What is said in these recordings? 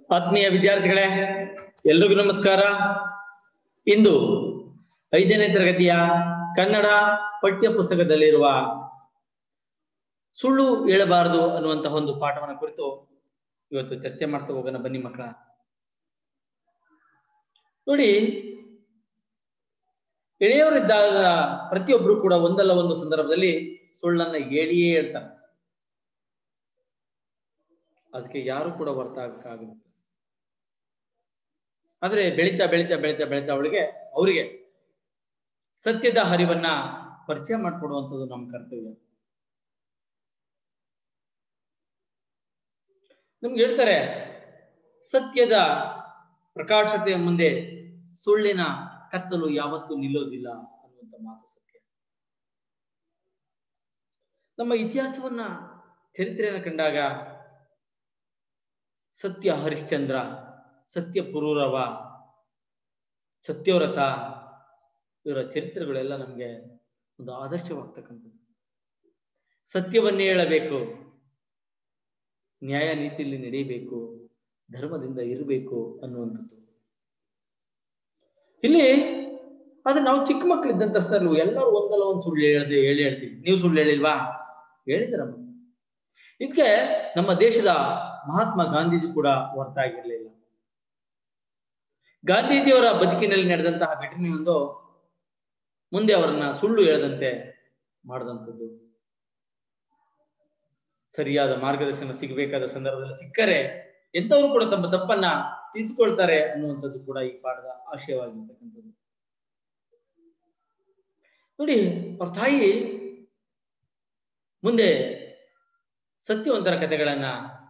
ಆತ್ಮೀಯ ವಿದ್ಯಾರ್ಥಿಗಳೇ ಎಲ್ರಿಗೂ ನಮಸ್ಕಾರ ಇಂದು ಐದನೇ ತರಗತಿಯ ಕನ್ನಡ ಪಠ್ಯ ಪುಸ್ತಕದಲ್ಲಿರುವ ಸುಳ್ಳು ಹೇಳಬಾರದು ಅನ್ನುವಂತಹ ಒಂದು ಪಾಠವನ್ನ ಕುರಿತು ಇವತ್ತು ಚರ್ಚೆ ಮಾಡ್ತಾ ಹೋಗೋಣ ಬನ್ನಿ ಮಕ್ಕಳ ನೋಡಿ ಎಳೆಯವರಿದ್ದಾಗ ಪ್ರತಿಯೊಬ್ರು ಕೂಡ ಒಂದಲ್ಲ ಒಂದು ಸಂದರ್ಭದಲ್ಲಿ ಸುಳ್ಳನ್ನ ಹೇಳಿಯೇ ಹೇಳ್ತಾರೆ ಅದಕ್ಕೆ ಯಾರು ಕೂಡ ವರ್ತ ಆಗಕ್ಕಾಗಲ್ಲ ಆದ್ರೆ ಬೆಳೀತಾ ಬೆಳೀತಾ ಬೆಳೀತಾ ಬೆಳೀತಾ ಅವಳಿಗೆ ಅವರಿಗೆ ಸತ್ಯದ ಹರಿವನ್ನ ಪರಿಚಯ ಮಾಡಿಕೊಡುವಂಥದ್ದು ನಮ್ಮ ಕರ್ತವ್ಯ ನಮ್ಗೆ ಹೇಳ್ತಾರೆ ಸತ್ಯದ ಪ್ರಕಾಶತೆಯ ಮುಂದೆ ಸುಳ್ಳಿನ ಕತ್ತಲು ಯಾವತ್ತೂ ನಿಲ್ಲೋದಿಲ್ಲ ಅನ್ನುವಂಥ ಮಾತು ಸತ್ಯ ನಮ್ಮ ಇತಿಹಾಸವನ್ನ ಚರಿತ್ರೆಯನ್ನು ಕಂಡಾಗ ಸತ್ಯ ಹರಿಶ್ಚಂದ್ರ ಸತ್ಯ ಪುರೂರವ ಸತ್ಯವ್ರತ ಇವರ ಚರಿತ್ರೆಗಳೆಲ್ಲ ನಮ್ಗೆ ಒಂದು ಆದರ್ಶವಾಗ್ತಕ್ಕಂಥದ್ದು ಸತ್ಯವನ್ನೇ ಹೇಳಬೇಕು ನ್ಯಾಯ ನೀತಿಯಲ್ಲಿ ನಡೆಯಬೇಕು ಧರ್ಮದಿಂದ ಇರಬೇಕು ಅನ್ನುವಂಥದ್ದು ಇಲ್ಲಿ ಆದ್ರೆ ನಾವು ಚಿಕ್ಕ ಮಕ್ಕಳಿದ್ದಂತ ಸ್ಥಳವು ಎಲ್ಲರೂ ಒಂದಲ್ಲ ಒಂದು ಸುಳ್ಳು ಹೇಳ್ದೆ ಹೇಳಿ ಹೇಳ್ತೀವಿ ನೀವು ಸುಳ್ಳು ಹೇಳಿಲ್ವಾ ಹೇಳಿದ್ರಮ್ಮ ಇದಕ್ಕೆ ನಮ್ಮ ದೇಶದ ಮಹಾತ್ಮ ಗಾಂಧೀಜಿ ಕೂಡ ಹೊರತಾಗಿರ್ಲಿಲ್ಲ ಗಾಂಧೀಜಿಯವರ ಬದುಕಿನಲ್ಲಿ ನಡೆದಂತಹ ಘಟನೆಯೊಂದು ಮುಂದೆ ಅವರನ್ನ ಸುಳ್ಳು ಹೇಳದಂತೆ ಮಾಡಿದಂಥದ್ದು ಸರಿಯಾದ ಮಾರ್ಗದರ್ಶನ ಸಿಗಬೇಕಾದ ಸಂದರ್ಭದಲ್ಲಿ ಸಿಕ್ಕರೆ ಎಂತವರು ಕೂಡ ತಮ್ಮ ತಪ್ಪನ್ನ ತಿದ್ದುಕೊಳ್ತಾರೆ ಅನ್ನುವಂಥದ್ದು ಕೂಡ ಈ ಪಾಠದ ಆಶಯವಾಗಿರ್ತಕ್ಕಂಥದ್ದು ನೋಡಿ ಅವ್ರ ತಾಯಿ ಮುಂದೆ ಸತ್ಯವಂತರ ಕಥೆಗಳನ್ನ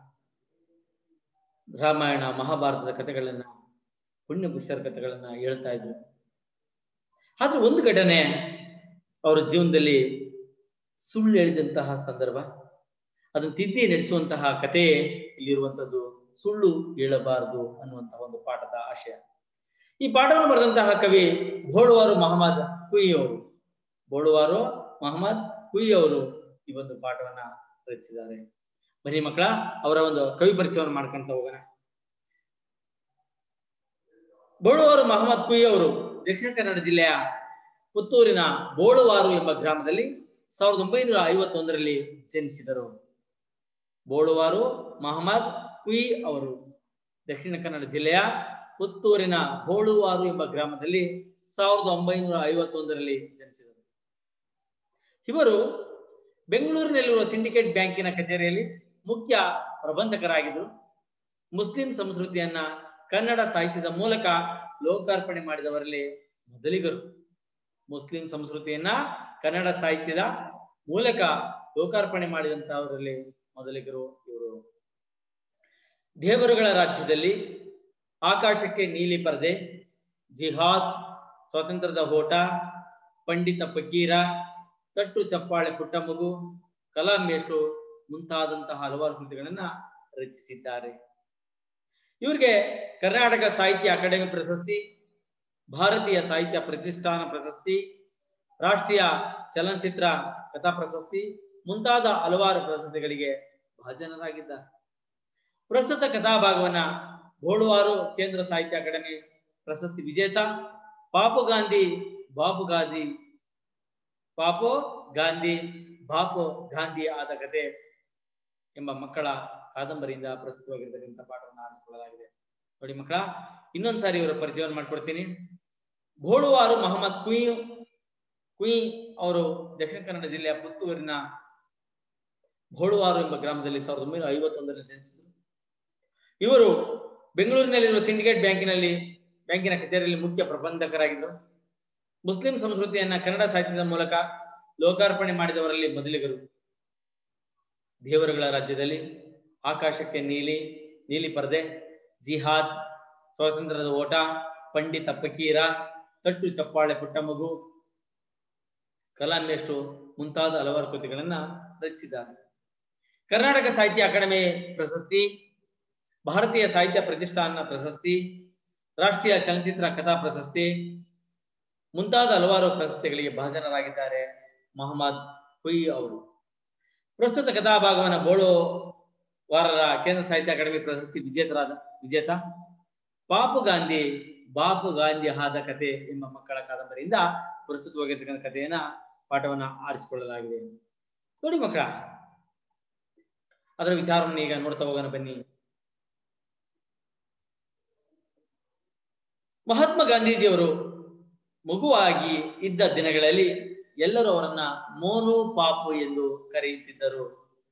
ರಾಮಾಯಣ ಮಹಾಭಾರತದ ಕಥೆಗಳನ್ನ ಪುಣ್ಯ ಪುರುಷರ ಕಥೆಗಳನ್ನ ಹೇಳ್ತಾ ಇದ್ರು ಆದ್ರೆ ಒಂದು ಘಟನೆ ಅವರ ಜೀವನದಲ್ಲಿ ಸುಳ್ಳು ಹೇಳಿದಂತಹ ಸಂದರ್ಭ ಅದನ್ನು ತಿದ್ದಿ ನಡೆಸುವಂತಹ ಕಥೆ ಇಲ್ಲಿರುವಂತದ್ದು ಸುಳ್ಳು ಹೇಳಬಾರದು ಅನ್ನುವಂತಹ ಒಂದು ಪಾಠದ ಆಶಯ ಈ ಪಾಠವನ್ನು ಬರೆದಂತಹ ಕವಿ ಬೋಳುವಾರು ಮಹಮ್ಮದ್ ಕುಯಿ ಅವರು ಬೋಳುವಾರು ಮಹಮ್ಮದ್ ಕುಯಿ ಅವರು ಈ ಒಂದು ಪಾಠವನ್ನ ರಚಿಸಿದ್ದಾರೆ ಬನ್ನಿ ಮಕ್ಕಳ ಅವರ ಒಂದು ಕವಿ ಪರಿಚಯವನ್ನು ಮಾಡ್ಕೊಂತ ಹೋಗೋಣ ಬೋಳುವಾರು ಮಹಮ್ಮದ್ ಕುಯಿ ಅವರು ದಕ್ಷಿಣ ಕನ್ನಡ ಜಿಲ್ಲೆಯ ಪುತ್ತೂರಿನ ಬೋಳುವಾರು ಎಂಬ ಗ್ರಾಮದಲ್ಲಿ ಸಾವಿರದ ಒಂಬೈನೂರ ಐವತ್ತೊಂದರಲ್ಲಿ ಜನಿಸಿದರು ಬೋಳುವಾರು ಮಹಮ್ಮದ್ ಕುಯಿ ಅವರು ದಕ್ಷಿಣ ಕನ್ನಡ ಜಿಲ್ಲೆಯ ಪುತ್ತೂರಿನ ಬೋಳುವಾರು ಎಂಬ ಗ್ರಾಮದಲ್ಲಿ ಸಾವಿರದ ಒಂಬೈನೂರ ಐವತ್ತೊಂದರಲ್ಲಿ ಜನಿಸಿದರು ಇವರು ಬೆಂಗಳೂರಿನಲ್ಲಿರುವ ಸಿಂಡಿಕೇಟ್ ಬ್ಯಾಂಕಿನ ಕಚೇರಿಯಲ್ಲಿ ಮುಖ್ಯ ಪ್ರಬಂಧಕರಾಗಿದ್ದರು ಮುಸ್ಲಿಂ ಸಂಸ್ಕೃತಿಯನ್ನ ಕನ್ನಡ ಸಾಹಿತ್ಯದ ಮೂಲಕ ಲೋಕಾರ್ಪಣೆ ಮಾಡಿದವರಲ್ಲಿ ಮೊದಲಿಗರು ಮುಸ್ಲಿಂ ಸಂಸ್ಕೃತಿಯನ್ನ ಕನ್ನಡ ಸಾಹಿತ್ಯದ ಮೂಲಕ ಲೋಕಾರ್ಪಣೆ ಮಾಡಿದಂತಹವರಲ್ಲಿ ಮೊದಲಿಗರು ಇವರು ದೇವರುಗಳ ರಾಜ್ಯದಲ್ಲಿ ಆಕಾಶಕ್ಕೆ ನೀಲಿ ಪರದೆ ಜಿಹಾದ್ ಸ್ವಾತಂತ್ರ್ಯದ ಓಟ ಪಂಡಿತ ಫಕೀರ ತಟ್ಟು ಚಪ್ಪಾಳೆ ಪುಟ್ಟ ಮಗು ಕಲಾಂ ಮೇಷ್ಟ್ರು ಮುಂತಾದಂತಹ ಹಲವಾರು ಕೃತಿಗಳನ್ನ ರಚಿಸಿದ್ದಾರೆ ಇವರಿಗೆ ಕರ್ನಾಟಕ ಸಾಹಿತ್ಯ ಅಕಾಡೆಮಿ ಪ್ರಶಸ್ತಿ ಭಾರತೀಯ ಸಾಹಿತ್ಯ ಪ್ರತಿಷ್ಠಾನ ಪ್ರಶಸ್ತಿ ರಾಷ್ಟ್ರೀಯ ಚಲನಚಿತ್ರ ಕಥಾ ಪ್ರಶಸ್ತಿ ಮುಂತಾದ ಹಲವಾರು ಪ್ರಶಸ್ತಿಗಳಿಗೆ ಭಾಜನರಾಗಿದ್ದಾರೆ ಪ್ರಸ್ತುತ ಕಥಾಭಾಗವನ್ನ ಬೋಳುವಾರು ಕೇಂದ್ರ ಸಾಹಿತ್ಯ ಅಕಾಡೆಮಿ ಪ್ರಶಸ್ತಿ ವಿಜೇತ ಪಾಪು ಗಾಂಧಿ ಬಾಪು ಗಾಂಧಿ ಪಾಪು ಗಾಂಧಿ ಬಾಪು ಗಾಂಧಿ ಆದ ಕತೆ ಎಂಬ ಮಕ್ಕಳ ಕಾದಂಬರಿಯಿಂದ ಪ್ರಸ್ತುತವಾಗಿರ್ತಕ್ಕಂಥ ಪಾಠವನ್ನು ಆರಿಸಿಕೊಳ್ಳಲಾಗಿದೆ ನೋಡಿ ಮಕ್ಕಳ ಇನ್ನೊಂದ್ಸಾರಿ ಇವರ ಪರಿಚಯವನ್ನು ಮಾಡ್ಕೊಡ್ತೀನಿ ಬೋಳುವಾರು ಮಹಮ್ಮದ್ ಕುಯಿ ಕುಯಿ ಅವರು ದಕ್ಷಿಣ ಕನ್ನಡ ಜಿಲ್ಲೆಯ ಪುತ್ತೂರಿನ ಬೋಳುವಾರು ಎಂಬ ಗ್ರಾಮದಲ್ಲಿ ಸಾವಿರದ ಒಂಬೈನೂರ ಐವತ್ತೊಂದರಲ್ಲಿ ಜನಿಸಿದರು ಇವರು ಬೆಂಗಳೂರಿನಲ್ಲಿರುವ ಸಿಂಡಿಕೇಟ್ ಬ್ಯಾಂಕಿನಲ್ಲಿ ಬ್ಯಾಂಕಿನ ಕಚೇರಿಯಲ್ಲಿ ಮುಖ್ಯ ಪ್ರಬಂಧಕರಾಗಿದ್ದರು ಮುಸ್ಲಿಂ ಸಂಸ್ಕೃತಿಯನ್ನ ಕನ್ನಡ ಸಾಹಿತ್ಯದ ಮೂಲಕ ಲೋಕಾರ್ಪಣೆ ಮಾಡಿದವರಲ್ಲಿ ಮೊದಲಿಗರು ದೇವರುಗಳ ರಾಜ್ಯದಲ್ಲಿ ಆಕಾಶಕ್ಕೆ ನೀಲಿ ನೀಲಿ ಪರದೆ ಜಿಹಾದ್ ಸ್ವಾತಂತ್ರ್ಯದ ಓಟ ಪಂಡಿತ ಫಕೀರ ತಟ್ಟು ಚಪ್ಪಾಳೆ ಪುಟ್ಟ ಮಗು ಕಲಾಮೇಷ್ಟು ಮುಂತಾದ ಹಲವಾರು ಕೃತಿಗಳನ್ನ ರಚಿಸಿದ್ದಾರೆ ಕರ್ನಾಟಕ ಸಾಹಿತ್ಯ ಅಕಾಡೆಮಿ ಪ್ರಶಸ್ತಿ ಭಾರತೀಯ ಸಾಹಿತ್ಯ ಪ್ರತಿಷ್ಠಾನ ಪ್ರಶಸ್ತಿ ರಾಷ್ಟ್ರೀಯ ಚಲನಚಿತ್ರ ಕಥಾ ಪ್ರಶಸ್ತಿ ಮುಂತಾದ ಹಲವಾರು ಪ್ರಶಸ್ತಿಗಳಿಗೆ ಭಾಜನರಾಗಿದ್ದಾರೆ ಮೊಹಮ್ಮದ್ ಹುಯಿ ಅವರು ಪ್ರಸ್ತುತ ಕಥಾಭಾಗವನ್ನ ಬೋಳೋ ವಾರರ ಕೇಂದ್ರ ಸಾಹಿತ್ಯ ಅಕಾಡೆಮಿ ಪ್ರಶಸ್ತಿ ವಿಜೇತರಾದ ವಿಜೇತ ಪಾಪು ಗಾಂಧಿ ಬಾಪು ಗಾಂಧಿ ಆದ ಕತೆ ಎಂಬ ಮಕ್ಕಳ ಕಾದಂಬರಿಯಿಂದ ಪ್ರಸ್ತುತವಾಗಿರ್ತಕ್ಕಂಥ ಕಥೆಯನ್ನ ಪಾಠವನ್ನ ಆರಿಸಿಕೊಳ್ಳಲಾಗಿದೆ ನೋಡಿ ಮಕ್ಕಳ ಅದರ ವಿಚಾರವನ್ನು ಈಗ ನೋಡ್ತಾ ಹೋಗೋಣ ಬನ್ನಿ ಮಹಾತ್ಮ ಗಾಂಧೀಜಿಯವರು ಮಗುವಾಗಿ ಇದ್ದ ದಿನಗಳಲ್ಲಿ ಎಲ್ಲರೂ ಅವರನ್ನ ಮೋನು ಪಾಪು ಎಂದು ಕರೆಯುತ್ತಿದ್ದರು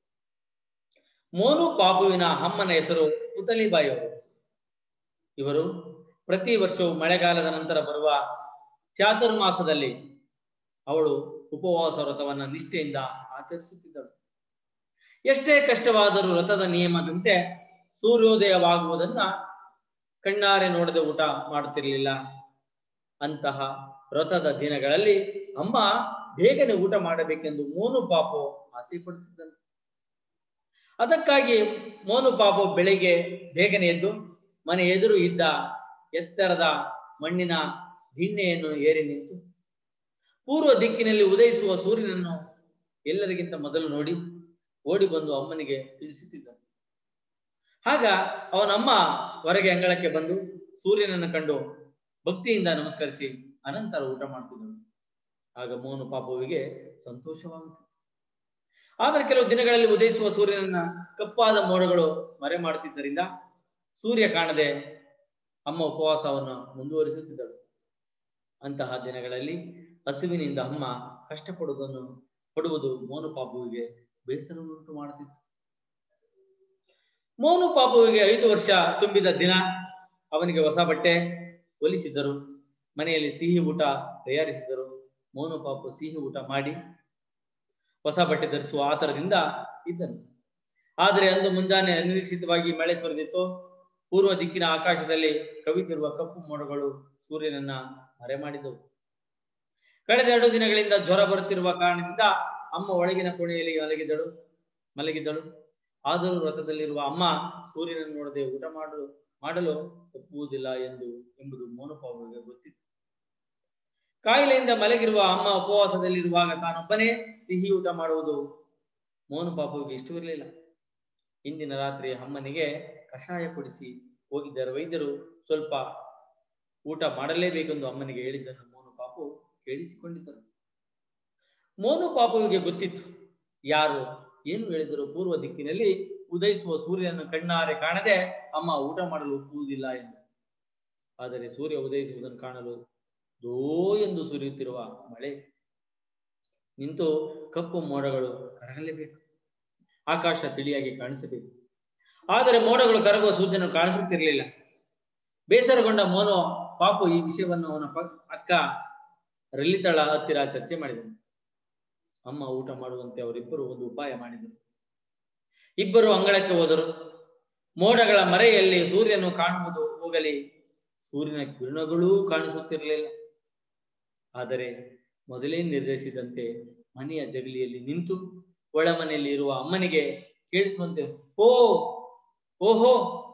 ಮೋನು ಪಾಪುವಿನ ಅಮ್ಮನ ಹೆಸರು ಪುತಲಿಬಾಯಿ ಅವರು ಇವರು ಪ್ರತಿ ವರ್ಷವೂ ಮಳೆಗಾಲದ ನಂತರ ಬರುವ ಚಾತುರ್ಮಾಸದಲ್ಲಿ ಅವಳು ಉಪವಾಸ ವ್ರತವನ್ನ ನಿಷ್ಠೆಯಿಂದ ಆಚರಿಸುತ್ತಿದ್ದಳು ಎಷ್ಟೇ ಕಷ್ಟವಾದರೂ ವ್ರತದ ನಿಯಮದಂತೆ ಸೂರ್ಯೋದಯವಾಗುವುದನ್ನ ಕಣ್ಣಾರೆ ನೋಡದೆ ಊಟ ಮಾಡುತ್ತಿರಲಿಲ್ಲ ಅಂತಹ ವ್ರತದ ದಿನಗಳಲ್ಲಿ ಅಮ್ಮ ಬೇಗನೆ ಊಟ ಮಾಡಬೇಕೆಂದು ಮೋನು ಪಾಪು ಆಸೆ ಪಡುತ್ತಿದ್ದನು ಅದಕ್ಕಾಗಿ ಮೋನು ಪಾಪು ಬೆಳಿಗ್ಗೆ ಬೇಗನೆ ಎದ್ದು ಮನೆ ಎದುರು ಇದ್ದ ಎತ್ತರದ ಮಣ್ಣಿನ ದಿಣ್ಣೆಯನ್ನು ಏರಿ ನಿಂತು ಪೂರ್ವ ದಿಕ್ಕಿನಲ್ಲಿ ಉದಯಿಸುವ ಸೂರ್ಯನನ್ನು ಎಲ್ಲರಿಗಿಂತ ಮೊದಲು ನೋಡಿ ಓಡಿ ಬಂದು ಅಮ್ಮನಿಗೆ ತಿಳಿಸುತ್ತಿದ್ದನು ಆಗ ಅವನಮ್ಮ ಹೊರಗೆ ಅಂಗಳಕ್ಕೆ ಬಂದು ಸೂರ್ಯನನ್ನು ಕಂಡು ಭಕ್ತಿಯಿಂದ ನಮಸ್ಕರಿಸಿ ಅನಂತರ ಊಟ ಮಾಡ್ತಿದ್ದಳು ಆಗ ಮೋನು ಪಾಪುವಿಗೆ ಸಂತೋಷವಾಗುತ್ತಿತ್ತು ಆದರೆ ಕೆಲವು ದಿನಗಳಲ್ಲಿ ಉದಯಿಸುವ ಸೂರ್ಯನನ್ನ ಕಪ್ಪಾದ ಮೋಡಗಳು ಮರೆ ಮಾಡುತ್ತಿದ್ದರಿಂದ ಸೂರ್ಯ ಕಾಣದೆ ಅಮ್ಮ ಉಪವಾಸವನ್ನು ಮುಂದುವರಿಸುತ್ತಿದ್ದಳು ಅಂತಹ ದಿನಗಳಲ್ಲಿ ಹಸುವಿನಿಂದ ಅಮ್ಮ ಕಷ್ಟಪಡುವುದನ್ನು ಪಡುವುದು ಮೋನು ಪಾಪುವಿಗೆ ಬೇಸರವನ್ನುಂಟು ಮಾಡುತ್ತಿತ್ತು ಮೋನು ಪಾಪುವಿಗೆ ಐದು ವರ್ಷ ತುಂಬಿದ ದಿನ ಅವನಿಗೆ ಹೊಸ ಬಟ್ಟೆ ಹೊಲಿಸಿದರು ಮನೆಯಲ್ಲಿ ಸಿಹಿ ಊಟ ತಯಾರಿಸಿದರು ಮೋನು ಪಾಪು ಸಿಹಿ ಊಟ ಮಾಡಿ ಹೊಸ ಬಟ್ಟೆ ಧರಿಸುವ ಆತರದಿಂದ ಇದ್ದನು ಆದರೆ ಅಂದು ಮುಂಜಾನೆ ಅನಿರೀಕ್ಷಿತವಾಗಿ ಮಳೆ ಸುರಿದಿತ್ತು ಪೂರ್ವ ದಿಕ್ಕಿನ ಆಕಾಶದಲ್ಲಿ ಕವಿದಿರುವ ಕಪ್ಪು ಮೋಡಗಳು ಸೂರ್ಯನನ್ನ ಮರೆ ಮಾಡಿದವು ಕಳೆದ ಎರಡು ದಿನಗಳಿಂದ ಜ್ವರ ಬರುತ್ತಿರುವ ಕಾರಣದಿಂದ ಅಮ್ಮ ಒಳಗಿನ ಕೋಣೆಯಲ್ಲಿ ಮಲಗಿದಳು ಮಲಗಿದ್ದಳು ಆದರೂ ವ್ರತದಲ್ಲಿರುವ ಅಮ್ಮ ಸೂರ್ಯನನ್ನು ನೋಡದೆ ಊಟ ಮಾಡಲು ಮಾಡಲು ಒಪ್ಪುವುದಿಲ್ಲ ಎಂದು ಎಂಬುದು ಮೋನುಪಾವಿಗೆ ಗೊತ್ತಿತ್ತು ಕಾಯಿಲೆಯಿಂದ ಮಲಗಿರುವ ಅಮ್ಮ ಉಪವಾಸದಲ್ಲಿರುವಾಗ ತಾನೊಬ್ಬನೇ ಸಿಹಿ ಊಟ ಮಾಡುವುದು ಮೋನುಪಾಪುವಿಗೆ ಇಷ್ಟವಿರಲಿಲ್ಲ ಇಂದಿನ ರಾತ್ರಿ ಅಮ್ಮನಿಗೆ ಕಷಾಯ ಕೊಡಿಸಿ ಹೋಗಿದ್ದರು ವೈದ್ಯರು ಸ್ವಲ್ಪ ಊಟ ಮಾಡಲೇಬೇಕೆಂದು ಅಮ್ಮನಿಗೆ ಹೇಳಿದ್ದನ್ನು ಮೋನು ಪಾಪು ಕೇಳಿಸಿಕೊಂಡಿದ್ದರು ಮೋನು ಪಾಪುವಿಗೆ ಗೊತ್ತಿತ್ತು ಯಾರು ಏನು ಹೇಳಿದರು ಪೂರ್ವ ದಿಕ್ಕಿನಲ್ಲಿ ಉದಯಿಸುವ ಸೂರ್ಯನನ್ನು ಕಣ್ಣಾರೆ ಕಾಣದೆ ಅಮ್ಮ ಊಟ ಮಾಡಲು ಒಪ್ಪುವುದಿಲ್ಲ ಎಂದು ಆದರೆ ಸೂರ್ಯ ಉದಯಿಸುವುದನ್ನು ಕಾಣಲು ದೋ ಎಂದು ಸುರಿಯುತ್ತಿರುವ ಮಳೆ ನಿಂತು ಕಪ್ಪು ಮೋಡಗಳು ಕರಗಲೇಬೇಕು ಆಕಾಶ ತಿಳಿಯಾಗಿ ಕಾಣಿಸಬೇಕು ಆದರೆ ಮೋಡಗಳು ಕರಗುವ ಸೂರ್ಯನು ಕಾಣಿಸುತ್ತಿರಲಿಲ್ಲ ಬೇಸರಗೊಂಡ ಮೋನು ಪಾಪು ಈ ವಿಷಯವನ್ನು ಅವನ ಅಕ್ಕ ರಲ್ಲಿತಳ ಹತ್ತಿರ ಚರ್ಚೆ ಮಾಡಿದನು ಅಮ್ಮ ಊಟ ಮಾಡುವಂತೆ ಅವರಿಬ್ಬರು ಒಂದು ಉಪಾಯ ಮಾಡಿದರು ಇಬ್ಬರು ಅಂಗಳಕ್ಕೆ ಹೋದರು ಮೋಡಗಳ ಮರೆಯಲ್ಲಿ ಸೂರ್ಯನು ಕಾಣುವುದು ಹೋಗಲಿ ಸೂರ್ಯನ ಕಿರಣಗಳೂ ಕಾಣಿಸುತ್ತಿರಲಿಲ್ಲ ಆದರೆ ಮೊದಲೇ ನಿರ್ದೇಶಿಸಿದಂತೆ ಮನೆಯ ಜಗಲಿಯಲ್ಲಿ ನಿಂತು ಒಳ ಮನೆಯಲ್ಲಿ ಇರುವ ಅಮ್ಮನಿಗೆ ಕೇಳಿಸುವಂತೆ ಓ ಓಹೋ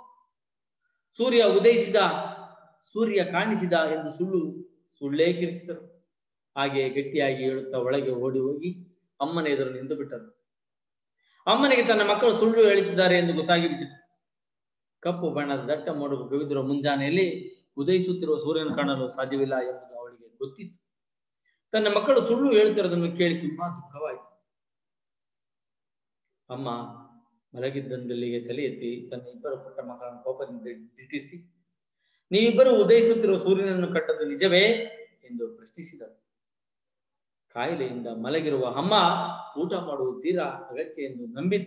ಸೂರ್ಯ ಉದಯಿಸಿದ ಸೂರ್ಯ ಕಾಣಿಸಿದ ಎಂದು ಸುಳ್ಳು ಸುಳ್ಳೇ ಕಿರಿಸಿದರು ಹಾಗೆ ಗಟ್ಟಿಯಾಗಿ ಹೇಳುತ್ತಾ ಒಳಗೆ ಓಡಿ ಹೋಗಿ ಅಮ್ಮನ ಎದುರು ನಿಂತು ಬಿಟ್ಟರು ಅಮ್ಮನಿಗೆ ತನ್ನ ಮಕ್ಕಳು ಸುಳ್ಳು ಹೇಳುತ್ತಿದ್ದಾರೆ ಎಂದು ಗೊತ್ತಾಗಿ ಬಿಟ್ಟಿತು ಕಪ್ಪು ಬಣ್ಣದ ದಟ್ಟ ಮೋಡ ಕವಿದಿರುವ ಮುಂಜಾನೆಯಲ್ಲಿ ಉದಯಿಸುತ್ತಿರುವ ಸೂರ್ಯನ ಕಾಣಲು ಸಾಧ್ಯವಿಲ್ಲ ಎಂಬುದು ಅವಳಿಗೆ ಗೊತ್ತಿತ್ತು ತನ್ನ ಮಕ್ಕಳು ಸುಳ್ಳು ಹೇಳುತ್ತಿರೋದನ್ನು ಕೇಳಿ ತುಂಬಾ ದುಃಖವಾಯಿತು ಅಮ್ಮ ಮಲಗಿದ್ದಂದಲ್ಲಿಗೆ ತಲೆ ಎತ್ತಿ ತನ್ನ ಇಬ್ಬರು ಪುಟ್ಟ ಮಕ್ಕಳನ್ನು ಕೋಪದಿಂದ ದಿಟ್ಟಿಸಿ ನೀವಿಬ್ಬರು ಉದಯಿಸುತ್ತಿರುವ ಸೂರ್ಯನನ್ನು ಕಟ್ಟದ್ದು ನಿಜವೇ ಎಂದು ಪ್ರಶ್ನಿಸಿದರು ಕಾಯಿಲೆಯಿಂದ ಮಲಗಿರುವ ಅಮ್ಮ ಊಟ ಮಾಡುವುದು ತೀರಾ ಅಗತ್ಯ ಎಂದು ನಂಬಿದ್ದ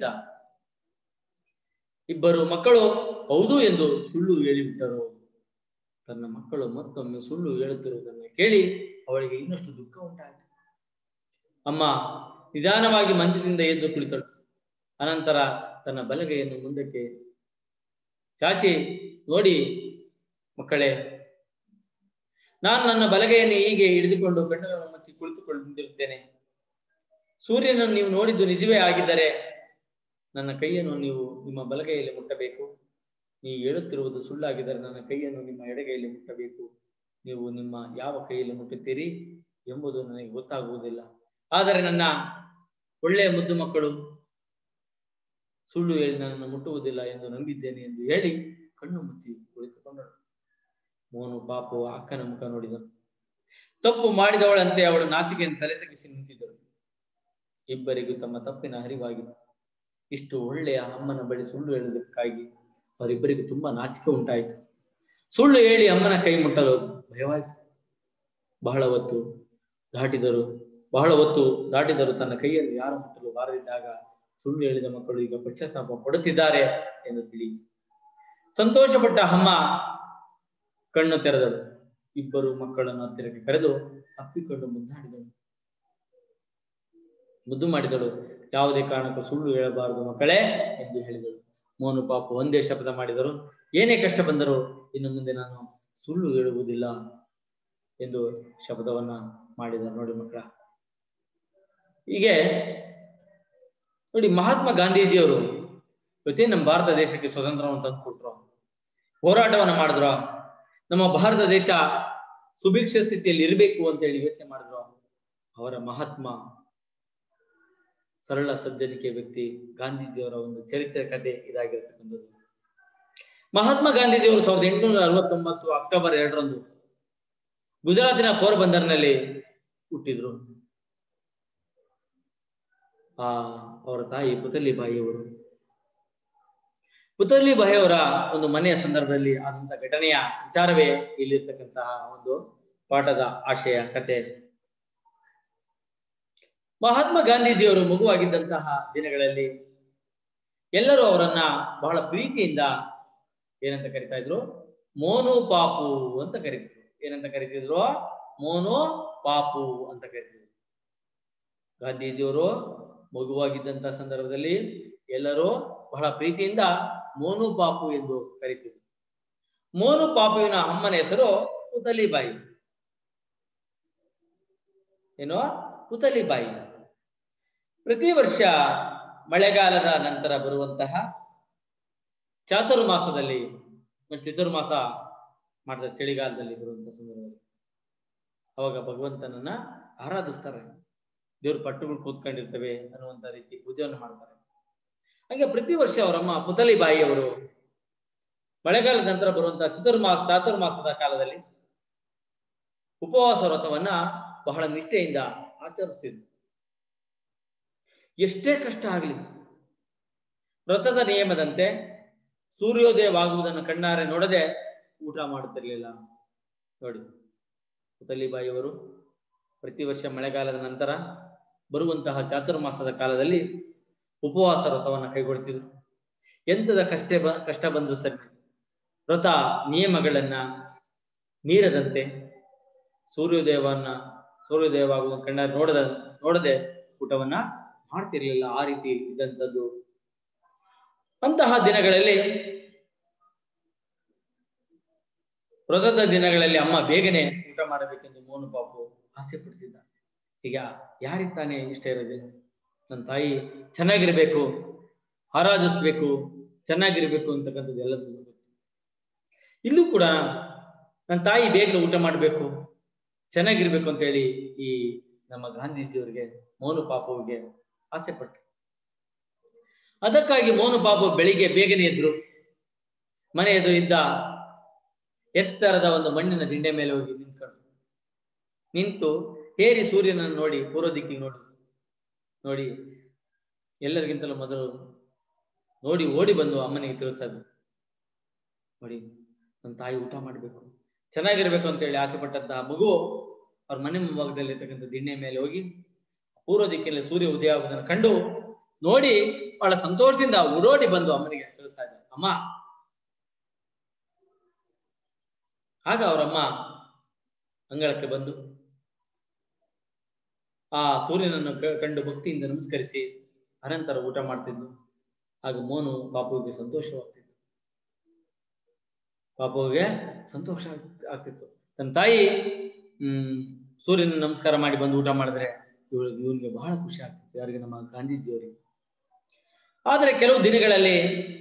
ಇಬ್ಬರು ಮಕ್ಕಳು ಹೌದು ಎಂದು ಸುಳ್ಳು ಹೇಳಿಬಿಟ್ಟರು ತನ್ನ ಮಕ್ಕಳು ಮತ್ತೊಮ್ಮೆ ಸುಳ್ಳು ಹೇಳುತ್ತಿರುವುದನ್ನು ಕೇಳಿ ಅವಳಿಗೆ ಇನ್ನಷ್ಟು ದುಃಖ ಉಂಟಾಯಿತು ಅಮ್ಮ ನಿಧಾನವಾಗಿ ಮಂಚದಿಂದ ಎದ್ದು ಕುಳಿತಳು ಅನಂತರ ತನ್ನ ಬಲಗೈಯನ್ನು ಮುಂದಕ್ಕೆ ಚಾಚಿ ನೋಡಿ ಮಕ್ಕಳೇ ನಾನು ನನ್ನ ಬಲಗೈಯನ್ನು ಹೀಗೆ ಹಿಡಿದುಕೊಂಡು ಕಣ್ಣುಗಳನ್ನು ಮುಚ್ಚಿ ಕುಳಿತುಕೊಂಡಿರುತ್ತೇನೆ ಸೂರ್ಯನನ್ನು ನೀವು ನೋಡಿದ್ದು ನಿಜವೇ ಆಗಿದ್ದರೆ ನನ್ನ ಕೈಯನ್ನು ನೀವು ನಿಮ್ಮ ಬಲಗೈಯಲ್ಲಿ ಮುಟ್ಟಬೇಕು ನೀವು ಹೇಳುತ್ತಿರುವುದು ಸುಳ್ಳಾಗಿದ್ದರೆ ನನ್ನ ಕೈಯನ್ನು ನಿಮ್ಮ ಎಡಗೈಯಲ್ಲಿ ಮುಟ್ಟಬೇಕು ನೀವು ನಿಮ್ಮ ಯಾವ ಕೈಯಲ್ಲಿ ಮುಟ್ಟುತ್ತೀರಿ ಎಂಬುದು ನನಗೆ ಗೊತ್ತಾಗುವುದಿಲ್ಲ ಆದರೆ ನನ್ನ ಒಳ್ಳೆಯ ಮುದ್ದು ಮಕ್ಕಳು ಸುಳ್ಳು ಹೇಳಿ ನನ್ನನ್ನು ಮುಟ್ಟುವುದಿಲ್ಲ ಎಂದು ನಂಬಿದ್ದೇನೆ ಎಂದು ಹೇಳಿ ಕಣ್ಣು ಮುಚ್ಚಿ ಕುಳಿತುಕೊಂಡಳು ಮೋನು ಪಾಪು ಅಕ್ಕನ ಮುಖ ನೋಡಿದನು ತಪ್ಪು ಮಾಡಿದವಳಂತೆ ಅವಳು ನಾಚಿಕೆಯನ್ನು ತಲೆ ತಗ್ಗಿಸಿ ನಿಂತಿದ್ದಳು ಇಬ್ಬರಿಗೂ ತಮ್ಮ ತಪ್ಪಿನ ಅರಿವಾಗಿತ್ತು ಇಷ್ಟು ಒಳ್ಳೆಯ ಅಮ್ಮನ ಬಳಿ ಸುಳ್ಳು ಹೇಳುವುದಕ್ಕಾಗಿ ಅವರಿಬ್ಬರಿಗೂ ತುಂಬಾ ನಾಚಿಕೆ ಉಂಟಾಯಿತು ಸುಳ್ಳು ಹೇಳಿ ಅಮ್ಮನ ಕೈ ಮುಟ್ಟಲು ಭಯವಾಯಿತು ಬಹಳ ಹೊತ್ತು ದಾಟಿದರು ಬಹಳ ಹೊತ್ತು ದಾಟಿದರು ತನ್ನ ಕೈಯಲ್ಲಿ ಯಾರು ಮುಟ್ಟಲು ಬಾರದಿದ್ದಾಗ ಸುಳ್ಳು ಹೇಳಿದ ಮಕ್ಕಳು ಈಗ ಪಶ್ಚಾತ್ತಾಪ ಪಡುತ್ತಿದ್ದಾರೆ ಎಂದು ತಿಳಿಯಿತು ಸಂತೋಷಪಟ್ಟ ಅಮ್ಮ ಕಣ್ಣು ತೆರೆದಳು ಇಬ್ಬರು ಮಕ್ಕಳನ್ನು ಹತ್ತಿರಕ್ಕೆ ಕರೆದು ಅಪ್ಪಿಕೊಂಡು ಮುದ್ದಾಡಿದಳು ಮುದ್ದು ಮಾಡಿದಳು ಯಾವುದೇ ಕಾರಣಕ್ಕೂ ಸುಳ್ಳು ಹೇಳಬಾರದು ಮಕ್ಕಳೇ ಎಂದು ಹೇಳಿದಳು ಮೋನು ಪಾಪು ಒಂದೇ ಶಬ್ದ ಮಾಡಿದರು ಏನೇ ಕಷ್ಟ ಬಂದರೂ ಇನ್ನು ಮುಂದೆ ನಾನು ಸುಳ್ಳು ಹೇಳುವುದಿಲ್ಲ ಎಂದು ಶಬ್ದವನ್ನ ಮಾಡಿದರು ನೋಡಿ ಮಕ್ಕಳ ಹೀಗೆ ನೋಡಿ ಮಹಾತ್ಮ ಗಾಂಧೀಜಿಯವರು ಇವತ್ತೇ ನಮ್ಮ ಭಾರತ ದೇಶಕ್ಕೆ ಸ್ವತಂತ್ರವನ್ನು ತಂದುಕೊಟ್ರು ಹೋರಾಟವನ್ನ ಮಾಡಿದ್ರು ನಮ್ಮ ಭಾರತ ದೇಶ ಸುಭಿಕ್ಷ ಸ್ಥಿತಿಯಲ್ಲಿ ಇರಬೇಕು ಅಂತ ಹೇಳಿ ಯೋಚನೆ ಮಾಡಿದ್ರು ಅವರ ಮಹಾತ್ಮ ಸರಳ ಸಜ್ಜನಿಕೆ ವ್ಯಕ್ತಿ ಗಾಂಧೀಜಿಯವರ ಒಂದು ಚರಿತ್ರೆ ಕಥೆ ಇದಾಗಿರ್ತಕ್ಕಂಥದ್ದು ಮಹಾತ್ಮ ಗಾಂಧೀಜಿಯವರು ಸಾವಿರದ ಎಂಟುನೂರ ಅರವತ್ತೊಂಬತ್ತು ಅಕ್ಟೋಬರ್ ಎರಡರಂದು ಗುಜರಾತಿನ ಪೋರ್ಬಂದರ್ನಲ್ಲಿ ಹುಟ್ಟಿದ್ರು ಆ ಅವರ ತಾಯಿ ಪುತಲಿ ಬಾಯಿಯವರು ಪುತಲಿ ಬಾಯಿಯವರ ಒಂದು ಮನೆಯ ಸಂದರ್ಭದಲ್ಲಿ ಆದಂತಹ ಘಟನೆಯ ವಿಚಾರವೇ ಇಲ್ಲಿರ್ತಕ್ಕಂತಹ ಒಂದು ಪಾಠದ ಆಶಯ ಕತೆ ಮಹಾತ್ಮ ಗಾಂಧೀಜಿಯವರು ಮಗುವಾಗಿದ್ದಂತಹ ದಿನಗಳಲ್ಲಿ ಎಲ್ಲರೂ ಅವರನ್ನ ಬಹಳ ಪ್ರೀತಿಯಿಂದ ಏನಂತ ಕರಿತಾ ಇದ್ರು ಮೋನು ಪಾಪು ಅಂತ ಕರಿತಿದ್ರು ಏನಂತ ಕರಿತಿದ್ರು ಮೋನು ಪಾಪು ಅಂತ ಕರಿತಿದ್ರು ಗಾಂಧೀಜಿಯವರು ಮಗುವಾಗಿದ್ದಂತಹ ಸಂದರ್ಭದಲ್ಲಿ ಎಲ್ಲರೂ ಬಹಳ ಪ್ರೀತಿಯಿಂದ ಮೋನು ಪಾಪು ಎಂದು ಕರಿತಿದ್ರು ಮೋನು ಪಾಪುವಿನ ಅಮ್ಮನ ಹೆಸರು ಪುತಲಿಬಾಯಿ ಏನೋ ಪುತಲಿಬಾಯಿ ಪ್ರತಿ ವರ್ಷ ಮಳೆಗಾಲದ ನಂತರ ಬರುವಂತಹ ಚಾತುರ್ಮಾಸದಲ್ಲಿ ಚತುರ್ಮಾಸ ಮಾಡಿದ ಚಳಿಗಾಲದಲ್ಲಿ ಬರುವಂತಹ ಸಂದರ್ಭದಲ್ಲಿ ಅವಾಗ ಭಗವಂತನನ್ನ ಆರಾಧಿಸ್ತಾರೆ ದೇವ್ರ ಪಟ್ಟುಗಳು ಕೂತ್ಕೊಂಡಿರ್ತವೆ ಅನ್ನುವಂತ ರೀತಿ ಪೂಜೆಯನ್ನು ಮಾಡ್ತಾರೆ ಹಾಗೆ ಪ್ರತಿ ವರ್ಷ ಅವರಮ್ಮ ಪುತಲಿ ಬಾಯಿಯವರು ಮಳೆಗಾಲದ ನಂತರ ಬರುವಂತಹ ಚತುರ್ಮಾಸ ಚಾತುರ್ಮಾಸದ ಕಾಲದಲ್ಲಿ ಉಪವಾಸ ವ್ರತವನ್ನ ಬಹಳ ನಿಷ್ಠೆಯಿಂದ ಆಚರಿಸ್ತಿದ್ರು ಎಷ್ಟೇ ಕಷ್ಟ ಆಗಲಿ ವ್ರತದ ನಿಯಮದಂತೆ ಸೂರ್ಯೋದಯವಾಗುವುದನ್ನು ಕಣ್ಣಾರೆ ನೋಡದೆ ಊಟ ಮಾಡುತ್ತಿರಲಿಲ್ಲ ನೋಡಿ ಪುತಲಿಬಾಯಿಯವರು ಪ್ರತಿ ವರ್ಷ ಮಳೆಗಾಲದ ನಂತರ ಬರುವಂತಹ ಚಾತುರ್ಮಾಸದ ಕಾಲದಲ್ಲಿ ಉಪವಾಸ ವ್ರತವನ್ನು ಕೈಗೊಳ್ತಿದ್ರು ಎಂತದ ಕಷ್ಟ ಬ ಕಷ್ಟ ಬಂದ್ರು ಸರಿ ವ್ರತ ನಿಯಮಗಳನ್ನ ಮೀರದಂತೆ ಸೂರ್ಯೋದಯವನ್ನ ಸೂರ್ಯೋದಯವಾಗುವ ಕಣ್ಣಾರೆ ನೋಡದ ನೋಡದೆ ಊಟವನ್ನ ಮಾಡ್ತಿರ್ಲಿಲ್ಲ ಆ ರೀತಿ ಇದ್ದಂಥದ್ದು ಅಂತಹ ದಿನಗಳಲ್ಲಿ ವ್ರತದ ದಿನಗಳಲ್ಲಿ ಅಮ್ಮ ಬೇಗನೆ ಊಟ ಮಾಡಬೇಕೆಂದು ಮೋನು ಪಾಪು ಆಸೆ ಪಡ್ತಿದ್ದ ಈಗ ಯಾರಿಗೆ ತಾನೇ ಇಷ್ಟ ಇರೋದಿಲ್ಲ ನನ್ನ ತಾಯಿ ಚೆನ್ನಾಗಿರ್ಬೇಕು ಆರಾಧಿಸ್ಬೇಕು ಚೆನ್ನಾಗಿರ್ಬೇಕು ಅಂತಕ್ಕಂಥದ್ದು ಎಲ್ಲದೂ ಗೊತ್ತು ಇಲ್ಲೂ ಕೂಡ ನನ್ನ ತಾಯಿ ಬೇಗನೆ ಊಟ ಮಾಡಬೇಕು ಚೆನ್ನಾಗಿರ್ಬೇಕು ಅಂತ ಹೇಳಿ ಈ ನಮ್ಮ ಗಾಂಧೀಜಿಯವರಿಗೆ ಮೋನು ಪಾಪುವಿಗೆ ಆಸೆ ಪಟ್ಟರು ಅದಕ್ಕಾಗಿ ಮೋನು ಪಾಪು ಬೆಳಿಗ್ಗೆ ಬೇಗನೆ ಎದ್ರು ಮನೆ ಎದುರು ಇದ್ದ ಎತ್ತರದ ಒಂದು ಮಣ್ಣಿನ ದಿಂಡೆ ಮೇಲೆ ಹೋಗಿ ನಿಂತ್ಕೊಂಡು ನಿಂತು ಹೇರಿ ಸೂರ್ಯನನ್ನು ನೋಡಿ ಪೂರ್ವ ದಿಕ್ಕಿಗೆ ನೋಡಿ ನೋಡಿ ಎಲ್ಲರಿಗಿಂತಲೂ ಮೊದಲು ನೋಡಿ ಓಡಿ ಬಂದು ಅಮ್ಮನಿಗೆ ತಿಳಿಸ್ತಾ ಇದ್ರು ನೋಡಿ ನನ್ನ ತಾಯಿ ಊಟ ಮಾಡ್ಬೇಕು ಚೆನ್ನಾಗಿರ್ಬೇಕು ಅಂತ ಹೇಳಿ ಆಸೆ ಪಟ್ಟಂತಹ ಮಗು ಅವ್ರ ಮನೆ ಮುಂಭಾಗದಲ್ಲಿ ಇರ್ತಕ್ಕಂಥ ದಿಣ್ಣೆ ಮೇಲೆ ಹೋಗಿ ಪೂರ್ವ ದಿಕ್ಕಿನಲ್ಲಿ ಸೂರ್ಯ ಉದಯ ಆಗುವುದನ್ನು ಕಂಡು ನೋಡಿ ಬಹಳ ಸಂತೋಷದಿಂದ ಓಡೋಡಿ ಬಂದು ಅಮ್ಮನಿಗೆ ತಿಳಿಸ್ತಾ ಇದ್ದಾರೆ ಅಮ್ಮ ಆಗ ಅವರಮ್ಮ ಅಂಗಳಕ್ಕೆ ಬಂದು ಆ ಸೂರ್ಯನನ್ನು ಕಂಡು ಭಕ್ತಿಯಿಂದ ನಮಸ್ಕರಿಸಿ ಅನಂತರ ಊಟ ಮಾಡ್ತಿದ್ಲು ಆಗ ಮೋನು ಪಾಪುವಿಗೆ ಸಂತೋಷವಾಗ್ತಿತ್ತು ಪಾಪುವಿಗೆ ಸಂತೋಷ ಆಗ್ತಿತ್ತು ತನ್ನ ತಾಯಿ ಹ್ಮ್ ಸೂರ್ಯನ ನಮಸ್ಕಾರ ಮಾಡಿ ಬಂದು ಊಟ ಮಾಡಿದ್ರೆ ಇವಳು ಇವನಿಗೆ ಬಹಳ ಖುಷಿ ಆಗ್ತಿತ್ತು ಯಾರಿಗೆ ನಮ್ಮ ಗಾಂಧೀಜಿಯವರಿಗೆ ಆದರೆ ಕೆಲವು ದಿನಗಳಲ್ಲಿ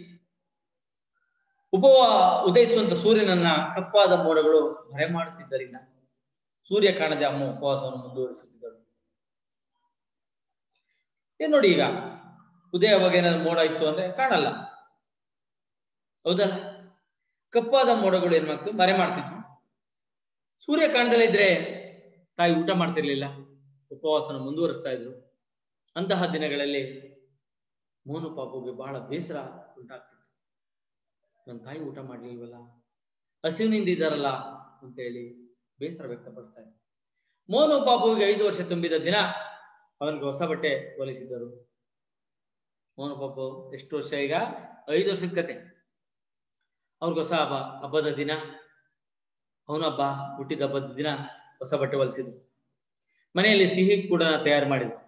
ಉಪವ ಉದಯಿಸುವಂತ ಸೂರ್ಯನನ್ನ ಕಪ್ಪಾದ ಮೋಡಗಳು ಮರೆ ಮಾಡುತ್ತಿದ್ದರಿಂದ ಸೂರ್ಯ ಕಾಣದೆ ಅಮ್ಮ ಉಪವಾಸವನ್ನು ಮುಂದುವರಿಸುತ್ತಿದ್ದಳು ಏನ್ ನೋಡಿ ಈಗ ಉದಯವಾಗ ಏನಾದ್ರು ಮೋಡ ಇತ್ತು ಅಂದ್ರೆ ಕಾಣಲ್ಲ ಹೌದಲ್ಲ ಕಪ್ಪಾದ ಮೋಡಗಳು ಏನ್ ಮಾಡ್ತು ಮರೆ ಮಾಡ್ತಿದ್ವು ಸೂರ್ಯ ಕಾಣದಲ್ಲೇ ಇದ್ರೆ ತಾಯಿ ಊಟ ಮಾಡ್ತಿರ್ಲಿಲ್ಲ ಉಪವಾಸನ ಮುಂದುವರಿಸ್ತಾ ಇದ್ರು ಅಂತಹ ದಿನಗಳಲ್ಲಿ ಮೋನು ಪಾಪುಗೆ ಬಹಳ ಬೇಸರ ಉಂಟಾಗ್ತಿತ್ತು ನನ್ನ ತಾಯಿ ಊಟ ಮಾಡ್ಲಿಲ್ವಲ್ಲ ಹಸಿವಿನಿಂದ ಇದ್ದಾರಲ್ಲ ಅಂತ ಹೇಳಿ ಬೇಸರ ವ್ಯಕ್ತಪಡಿಸ್ತಾ ಇದ್ರು ಮೋನು ಪಾಪುವಿಗೆ ಐದು ವರ್ಷ ತುಂಬಿದ ದಿನ ಅವನಿಗೆ ಹೊಸ ಬಟ್ಟೆ ಹೊಲಿಸಿದ್ದರು ಮೋನು ಪಾಪು ಎಷ್ಟು ವರ್ಷ ಈಗ ಐದು ವರ್ಷದ ಕತೆ ಅವ್ರಿಗೆ ಹೊಸ ಹಬ್ಬ ಹಬ್ಬದ ದಿನ ಅವನ ಹಬ್ಬ ಹುಟ್ಟಿದ ಹಬ್ಬದ ದಿನ ಹೊಸ ಬಟ್ಟೆ ಹೊಲಿಸಿದ್ರು ಮನೆಯಲ್ಲಿ ಸಿಹಿ ಕೂಡ ತಯಾರು ಮಾಡಿದ್ರು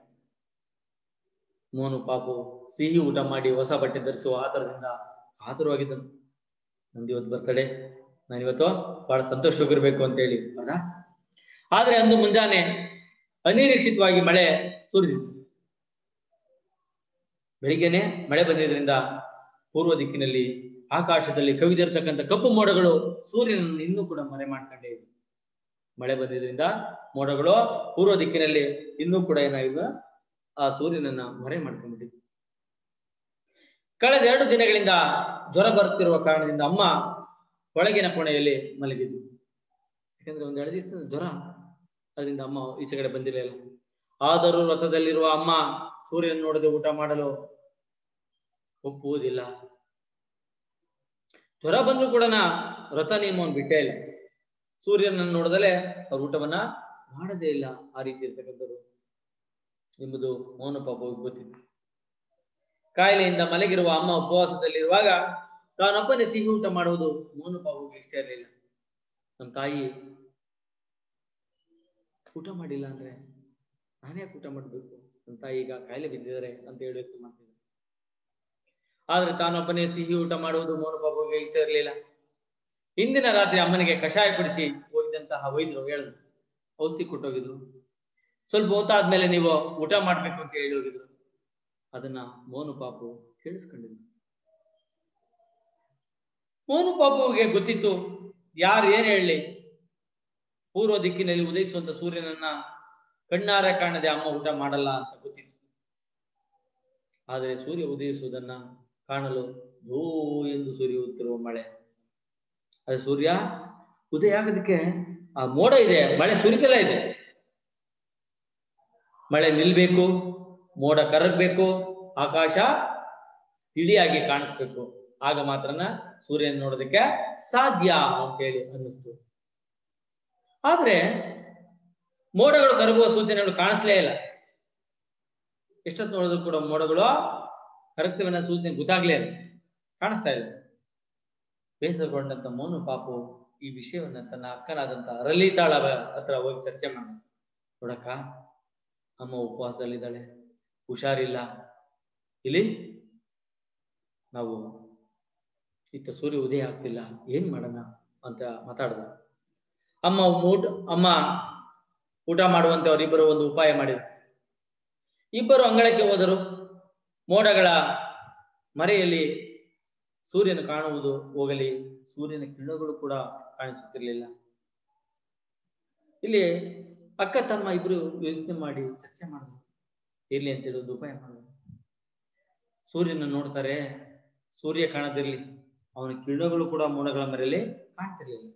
ಮೋನು ಪಾಪು ಸಿಹಿ ಊಟ ಮಾಡಿ ಹೊಸ ಬಟ್ಟೆ ಧರಿಸುವ ಆತರದಿಂದ ಕಾತುರವಾಗಿದ್ದನು ನಂದು ಇವತ್ತು ಬರ್ತಡೆ ನಾನು ಇವತ್ತು ಬಹಳ ಸಂತೋಷವಾಗಿರ್ಬೇಕು ಅಂತ ಹೇಳಿ ಹೌದಾ ಆದ್ರೆ ಅಂದು ಮುಂಜಾನೆ ಅನಿರೀಕ್ಷಿತವಾಗಿ ಮಳೆ ಸುರಿದಿತ್ತು ಬೆಳಿಗ್ಗೆನೆ ಮಳೆ ಬಂದಿದ್ರಿಂದ ಪೂರ್ವ ದಿಕ್ಕಿನಲ್ಲಿ ಆಕಾಶದಲ್ಲಿ ಕವಿದಿರ್ತಕ್ಕಂಥ ಕಪ್ಪು ಮೋಡಗಳು ಸೂರ್ಯನನ್ನು ಇನ್ನೂ ಕೂಡ ಮರೆ ಮಾಡ್ಕೊಂಡೇ ಇದೆ ಮಳೆ ಬಂದಿದ್ರಿಂದ ಮೋಡಗಳು ಪೂರ್ವ ದಿಕ್ಕಿನಲ್ಲಿ ಇನ್ನೂ ಕೂಡ ಏನಾಗಿದೆ ಆ ಸೂರ್ಯನನ್ನ ಮರೆ ಮಾಡ್ಕೊಂಡ್ಬಿಟ್ಟಿತ್ತು ಕಳೆದ ಎರಡು ದಿನಗಳಿಂದ ಜ್ವರ ಬರುತ್ತಿರುವ ಕಾರಣದಿಂದ ಅಮ್ಮ ಒಳಗಿನ ಕೋಣೆಯಲ್ಲಿ ಮಲಗಿದ್ದು ಯಾಕಂದ್ರೆ ಒಂದ್ ಎರಡು ದಿವಸ ಜ್ವರ ಅದರಿಂದ ಅಮ್ಮ ಈಚೆ ಕಡೆ ಬಂದಿರಲಿಲ್ಲ ಆದರೂ ರಥದಲ್ಲಿರುವ ಅಮ್ಮ ಸೂರ್ಯನ ನೋಡದೆ ಊಟ ಮಾಡಲು ಒಪ್ಪುವುದಿಲ್ಲ ಜ್ವರ ಬಂದ್ರು ಕೂಡ ವ್ರತ ನಿಯಮವನ್ನು ಬಿಟ್ಟೇ ಇಲ್ಲ ಸೂರ್ಯನನ್ನು ನೋಡದಲೆ ಅವ್ರ ಊಟವನ್ನ ಮಾಡದೇ ಇಲ್ಲ ಆ ರೀತಿ ಇರ್ತಕ್ಕಂಥವ್ರು ಎಂಬುದು ಮೌನ ಪಾಪವಿಗೆ ಗೊತ್ತಿತ್ತು ಕಾಯಿಲೆಯಿಂದ ಮಲಗಿರುವ ಅಮ್ಮ ಉಪವಾಸದಲ್ಲಿರುವಾಗ ತಾನೊಬ್ಬನೇ ಸಿಹಿ ಊಟ ಮಾಡುವುದು ಮೌನ ಪಾಪವಿಗೆ ಇಷ್ಟ ಇರಲಿಲ್ಲ ನಮ್ಮ ತಾಯಿ ಊಟ ಮಾಡಿಲ್ಲ ಅಂದ್ರೆ ನಾನೇ ಊಟ ಮಾಡ್ಬೇಕು ನನ್ನ ತಾಯಿ ಈಗ ಕಾಯಿಲೆ ಬಿದ್ದಿದ್ದಾರೆ ಅಂತ ಹೇಳಿ ಯೋಚನೆ ಮಾಡ್ತಿದ್ದೆ ಆದ್ರೆ ತಾನೊಬ್ಬನೇ ಸಿಹಿ ಊಟ ಮಾಡುವುದು ಮೌನ ಪಾಪವಿಗೆ ಇಷ್ಟ ಇರಲಿಲ್ಲ ಹಿಂದಿನ ರಾತ್ರಿ ಅಮ್ಮನಿಗೆ ಕಷಾಯ ಕುಡಿಸಿ ಹೋಗಿದಂತಹ ವೈದ್ಯರು ಹೇಳಿದ್ರು ಔಷಧಿ ಕೊಟ್ಟೋಗಿದ್ರು ಸ್ವಲ್ಪ ಹೊತ್ತಾದ್ಮೇಲೆ ನೀವು ಊಟ ಮಾಡ್ಬೇಕು ಅಂತ ಹೇಳಿ ಹೋಗಿದ್ರು ಅದನ್ನ ಮೋನು ಪಾಪು ಕೇಳಿಸ್ಕೊಂಡಿದ್ರು ಮೋನು ಪಾಪುವಿಗೆ ಗೊತ್ತಿತ್ತು ಯಾರು ಏನ್ ಹೇಳಲಿ ಪೂರ್ವ ದಿಕ್ಕಿನಲ್ಲಿ ಉದಯಿಸುವಂತ ಸೂರ್ಯನನ್ನ ಕಣ್ಣಾರ ಕಾಣದೆ ಅಮ್ಮ ಊಟ ಮಾಡಲ್ಲ ಅಂತ ಗೊತ್ತಿತ್ತು ಆದರೆ ಸೂರ್ಯ ಉದಯಿಸುವುದನ್ನ ಕಾಣಲು ಧೋ ಎಂದು ಸುರಿಯುತ್ತಿರುವ ಮಳೆ ಅದು ಸೂರ್ಯ ಉದಯ ಆಗೋದಕ್ಕೆ ಆ ಮೋಡ ಇದೆ ಮಳೆ ಸುರಿತಲ ಇದೆ ಮಳೆ ನಿಲ್ಬೇಕು ಮೋಡ ಕರಗಬೇಕು ಆಕಾಶ ತಿಳಿಯಾಗಿ ಕಾಣಿಸ್ಬೇಕು ಆಗ ಮಾತ್ರನ ಸೂರ್ಯನ ನೋಡೋದಕ್ಕೆ ಸಾಧ್ಯ ಅಂತೇಳಿ ಅನ್ನಿಸ್ತು ಆದ್ರೆ ಮೋಡಗಳು ಕರಗುವ ಸೂಚನೆಗಳು ಕಾಣಿಸ್ಲೇ ಇಲ್ಲ ಎಷ್ಟೊತ್ತು ನೋಡಿದ್ರು ಕೂಡ ಮೋಡಗಳು ಕರಗ್ತವನ್ನ ಸೂಚನೆ ಗೊತ್ತಾಗ್ಲೇ ಇಲ್ಲ ಕಾಣಿಸ್ತಾ ಇಲ್ಲ ಬೇಸರಗೊಂಡಂತ ಮೋನು ಪಾಪು ಈ ವಿಷಯವನ್ನ ತನ್ನ ಅಕ್ಕನಾದಂತ ಅರಳಿತಾಳ ಹತ್ರ ಹೋಗಿ ಚರ್ಚೆ ಮಾಡ ನೋಡಕ್ಕ ಅಮ್ಮ ಉಪವಾಸದಲ್ಲಿದ್ದಾಳೆ ಹುಷಾರಿಲ್ಲ ಇಲ್ಲಿ ನಾವು ಇತ್ತ ಸೂರ್ಯ ಉದಯ ಆಗ್ತಿಲ್ಲ ಏನ್ ಮಾಡೋಣ ಅಂತ ಮಾತಾಡಿದ ಅಮ್ಮ ಊಟ ಅಮ್ಮ ಊಟ ಮಾಡುವಂತೆ ಅವರಿಬ್ಬರು ಒಂದು ಉಪಾಯ ಮಾಡಿದರು ಇಬ್ಬರು ಅಂಗಳಕ್ಕೆ ಹೋದರು ಮೋಡಗಳ ಮರೆಯಲ್ಲಿ ಸೂರ್ಯನ ಕಾಣುವುದು ಹೋಗಲಿ ಸೂರ್ಯನ ಕಿರಣಗಳು ಕೂಡ ಕಾಣಿಸುತ್ತಿರಲಿಲ್ಲ ಇಲ್ಲಿ ಅಕ್ಕ ತಮ್ಮ ಇಬ್ರು ಯೋಚನೆ ಮಾಡಿ ಚರ್ಚೆ ಮಾಡಿದ್ರು ಇರ್ಲಿ ಅಂತೇಳಿ ಒಂದು ಉಪಾಯ ಮಾಡಿದ್ರು ಸೂರ್ಯನ ನೋಡ್ತಾರೆ ಸೂರ್ಯ ಕಾಣದಿರ್ಲಿ ಅವನ ಕಿರಣಗಳು ಕೂಡ ಮೋಡಗಳ ಮರೆಯಲ್ಲಿ ಕಾಣ್ತಿರ್ಲಿಲ್ಲ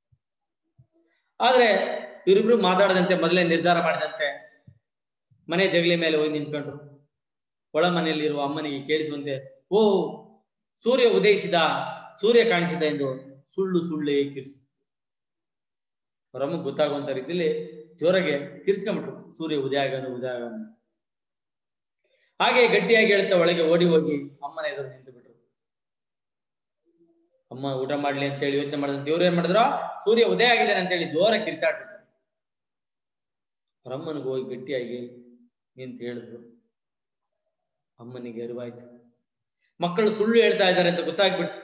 ಆದ್ರೆ ಇವರಿಬ್ರು ಮಾತಾಡದಂತೆ ಮೊದಲೇ ನಿರ್ಧಾರ ಮಾಡಿದಂತೆ ಮನೆ ಜಗಲಿ ಮೇಲೆ ಹೋಗಿ ನಿಂತ್ಕೊಂಡ್ರು ಒಳ ಮನೆಯಲ್ಲಿರುವ ಅಮ್ಮನಿಗೆ ಕೇಳಿಸುವಂತೆ ಓ ಸೂರ್ಯ ಉದಯಿಸಿದ ಸೂರ್ಯ ಕಾಣಿಸಿದ ಎಂದು ಸುಳ್ಳು ಸುಳ್ಳೇ ಕಿರ್ಸಿ ಅವರಮ್ಮ ಗೊತ್ತಾಗುವಂತ ರೀತಿಯಲ್ಲಿ ಜೋರಾಗೆ ಕಿರ್ಚ್ಕೊಂಡ್ಬಿಟ್ರು ಸೂರ್ಯ ಉದಯ ಆಗನು ಉದಯ ಆಗನು ಹಾಗೆ ಗಟ್ಟಿಯಾಗಿ ಹೇಳ್ತಾ ಒಳಗೆ ಓಡಿ ಹೋಗಿ ಅಮ್ಮನ ಎದುರು ನಿಂತು ಬಿಟ್ರು ಅಮ್ಮ ಊಟ ಮಾಡ್ಲಿ ಅಂತ ಹೇಳಿ ಯೋಚನೆ ಮಾಡಿದಂತೆ ಇವ್ರು ಏನ್ ಮಾಡಿದ್ರು ಸೂರ್ಯ ಉದಯ ಆಗಿದ್ದಾನೆ ಅಂತ ಹೇಳಿ ಜೋರ ಕಿರ್ಚಾಡ್ಬಿಟ್ರು ಅವರಮ್ಮನಿಗೆ ಹೋಗಿ ಗಟ್ಟಿಯಾಗಿ ನಿಂತು ಹೇಳಿದ್ರು ಅಮ್ಮನಿಗೆ ಅರಿವಾಯ್ತು ಮಕ್ಕಳು ಸುಳ್ಳು ಹೇಳ್ತಾ ಇದ್ದಾರೆ ಅಂತ ಗೊತ್ತಾಗ್ಬಿಡ್ತು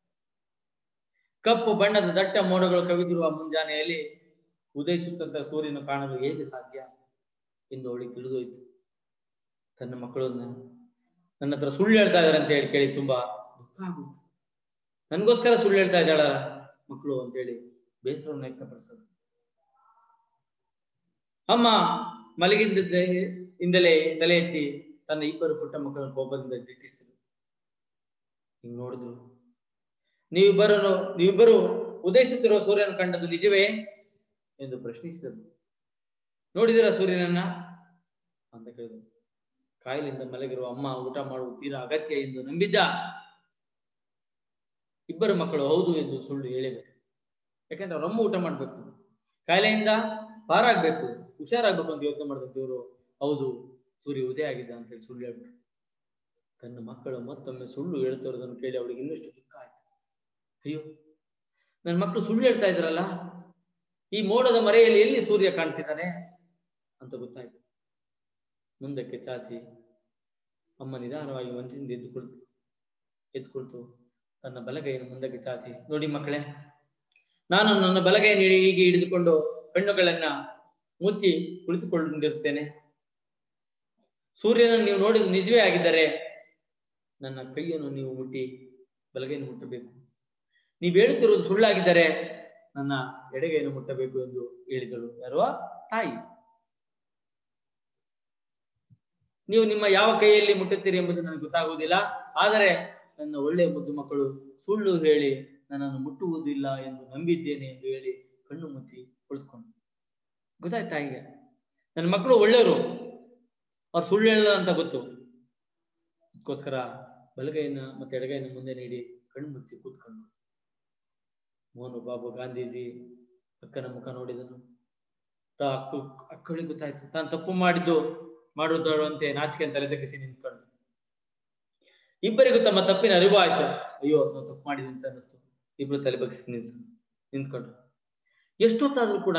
ಕಪ್ಪು ಬಣ್ಣದ ದಟ್ಟ ಮೋಡಗಳು ಕವಿದಿರುವ ಮುಂಜಾನೆಯಲ್ಲಿ ಉದಯಿಸುತ್ತಂತ ಸೂರ್ಯನ ಕಾಣಲು ಹೇಗೆ ಸಾಧ್ಯ ಎಂದು ಅವಳಿಗೆ ತಿಳಿದೋಯ್ತು ತನ್ನ ಮಕ್ಕಳನ್ನ ನನ್ನ ಹತ್ರ ಸುಳ್ಳು ಹೇಳ್ತಾ ಇದಾರೆ ಅಂತ ಹೇಳಿ ಕೇಳಿ ತುಂಬಾ ದುಃಖ ಆಗುತ್ತೆ ನನ್ಗೋಸ್ಕರ ಸುಳ್ಳು ಹೇಳ್ತಾ ಇದ್ದಾಳ ಮಕ್ಕಳು ಅಂತ ಹೇಳಿ ಬೇಸರವನ್ನು ವ್ಯಕ್ತಪಡಿಸೋದು ಅಮ್ಮ ಮಲಗಿದ್ದ ಇಂದಲೇ ತಲೆ ಎತ್ತಿ ತನ್ನ ಇಬ್ಬರು ಪುಟ್ಟ ಮಕ್ಕಳನ್ನು ಕೋಪದಿಂದ ದಿಟ್ಟಿಸಿದರು ಹಿಂಗ್ ನೋಡಿದ್ರು ನೀವಿಬ್ಬರು ನೀವಿಬ್ಬರು ಉದಯಿಸುತ್ತಿರುವ ಸೂರ್ಯನ ಕಂಡದ್ದು ನಿಜವೇ ಎಂದು ಪ್ರಶ್ನಿಸಿದರು ನೋಡಿದಿರ ಸೂರ್ಯನನ್ನ ಅಂತ ಕೇಳಿದ್ರು ಕಾಯಿಲೆಯಿಂದ ಮಲಗಿರುವ ಅಮ್ಮ ಊಟ ಮಾಡುವ ತೀರಾ ಅಗತ್ಯ ಎಂದು ನಂಬಿದ್ದ ಇಬ್ಬರು ಮಕ್ಕಳು ಹೌದು ಎಂದು ಸುಳ್ಳು ಹೇಳಿದರು ಯಾಕಂದ್ರೆ ಅವ್ರಮ್ಮ ಊಟ ಮಾಡ್ಬೇಕು ಕಾಯಿಲೆಯಿಂದ ಪಾರಾಗ್ಬೇಕು ಹುಷಾರಾಗ್ಬೇಕು ಅಂತ ಯೋಚನೆ ಮಾಡಿದ ದೇವರು ಹೌದು ಸೂರ್ಯ ಉದಯ ಆಗಿದ್ದ ಅಂತ ಹೇಳಿ ಸುಳ್ಳು ಹೇಳ್ಬಿಟ್ರು ತನ್ನ ಮಕ್ಕಳು ಮತ್ತೊಮ್ಮೆ ಸುಳ್ಳು ಹೇಳ್ತಿರೋದನ್ನು ಕೇಳಿ ಅವಳಿಗೆ ಇನ್ನಷ್ಟು ದುಃಖ ಆಯ್ತು ಅಯ್ಯೋ ನನ್ನ ಮಕ್ಕಳು ಸುಳ್ಳು ಹೇಳ್ತಾ ಇದ್ರಲ್ಲ ಈ ಮೋಡದ ಮರೆಯಲ್ಲಿ ಎಲ್ಲಿ ಸೂರ್ಯ ಕಾಣ್ತಿದ್ದಾನೆ ಅಂತ ಗೊತ್ತಾಯ್ತು ಮುಂದಕ್ಕೆ ಚಾಚಿ ಅಮ್ಮ ನಿಧಾನವಾಗಿ ಮಂಚಿನಿಂದ ಎದ್ದು ಕುಳಿತು ಎದ್ದು ಕುಳಿತು ತನ್ನ ಬಲಗೈಯನ್ನು ಮುಂದಕ್ಕೆ ಚಾಚಿ ನೋಡಿ ಮಕ್ಕಳೇ ನಾನು ನನ್ನ ಬಲಗೈಯನ್ನು ಹಿಡಿ ಹೀಗೆ ಹಿಡಿದುಕೊಂಡು ಕಣ್ಣುಗಳನ್ನ ಮುಚ್ಚಿ ಕುಳಿತುಕೊಂಡಿರುತ್ತೇನೆ ಸೂರ್ಯನನ್ನು ನೀವು ನೋಡಿದ ನಿಜವೇ ಆಗಿದ್ದರೆ ನನ್ನ ಕೈಯನ್ನು ನೀವು ಮುಟ್ಟಿ ಬಲಗೈಯನ್ನು ಮುಟ್ಟಬೇಕು ನೀವು ಹೇಳುತ್ತಿರುವುದು ಸುಳ್ಳಾಗಿದ್ದರೆ ನನ್ನ ಎಡಗೈಯನ್ನು ಮುಟ್ಟಬೇಕು ಎಂದು ಹೇಳಿದಳು ಯಾರುವ ತಾಯಿ ನೀವು ನಿಮ್ಮ ಯಾವ ಕೈಯಲ್ಲಿ ಮುಟ್ಟುತ್ತೀರಿ ಎಂಬುದು ನನಗೆ ಗೊತ್ತಾಗುವುದಿಲ್ಲ ಆದರೆ ನನ್ನ ಒಳ್ಳೆಯ ಮುದ್ದು ಮಕ್ಕಳು ಸುಳ್ಳು ಹೇಳಿ ನನ್ನನ್ನು ಮುಟ್ಟುವುದಿಲ್ಲ ಎಂದು ನಂಬಿದ್ದೇನೆ ಎಂದು ಹೇಳಿ ಕಣ್ಣು ಮುಚ್ಚಿ ಕುಳಿತುಕೊಂಡು ಗೊತ್ತಾಯ್ತು ತಾಯಿಗೆ ನನ್ನ ಮಕ್ಕಳು ಒಳ್ಳೆಯವರು ಅವ್ರು ಸುಳ್ಳು ಹೇಳಲ್ಲ ಅಂತ ಗೊತ್ತು ಅದಕ್ಕೋಸ್ಕರ ಬಲಗೈನ ಮತ್ತೆ ಎಡಗೈನ ಮುಂದೆ ನೀಡಿ ಕಣ್ಣು ಮುಚ್ಚಿ ಕೂತ್ಕೊಂಡು ಮೋಹನು ಬಾಬು ಗಾಂಧೀಜಿ ಅಕ್ಕನ ಮುಖ ನೋಡಿದನು ತಾ ಅಕ್ಕು ಅಕ್ಕಳಿಗೆ ಗೊತ್ತಾಯ್ತು ತಾನು ತಪ್ಪು ಮಾಡಿದ್ದು ಮಾಡುವುದಂತೆ ನಾಚಿಕೆ ತಲೆ ತಗ್ಗಿಸಿ ನಿಂತ್ಕೊಂಡು ಇಬ್ಬರಿಗೂ ತಮ್ಮ ತಪ್ಪಿನ ಅರಿವು ಆಯ್ತು ಅಯ್ಯೋ ನಾವು ತಪ್ಪು ಮಾಡಿದ್ವಿ ಅಂತ ಅನ್ನಿಸ್ತು ಇಬ್ರು ತಲೆ ಬಗ್ಗಿಸಿ ನಿಲ್ಸ್ ನಿಂತ್ಕೊಂಡ್ರು ಎಷ್ಟೊತ್ತಾದ್ರೂ ಕೂಡ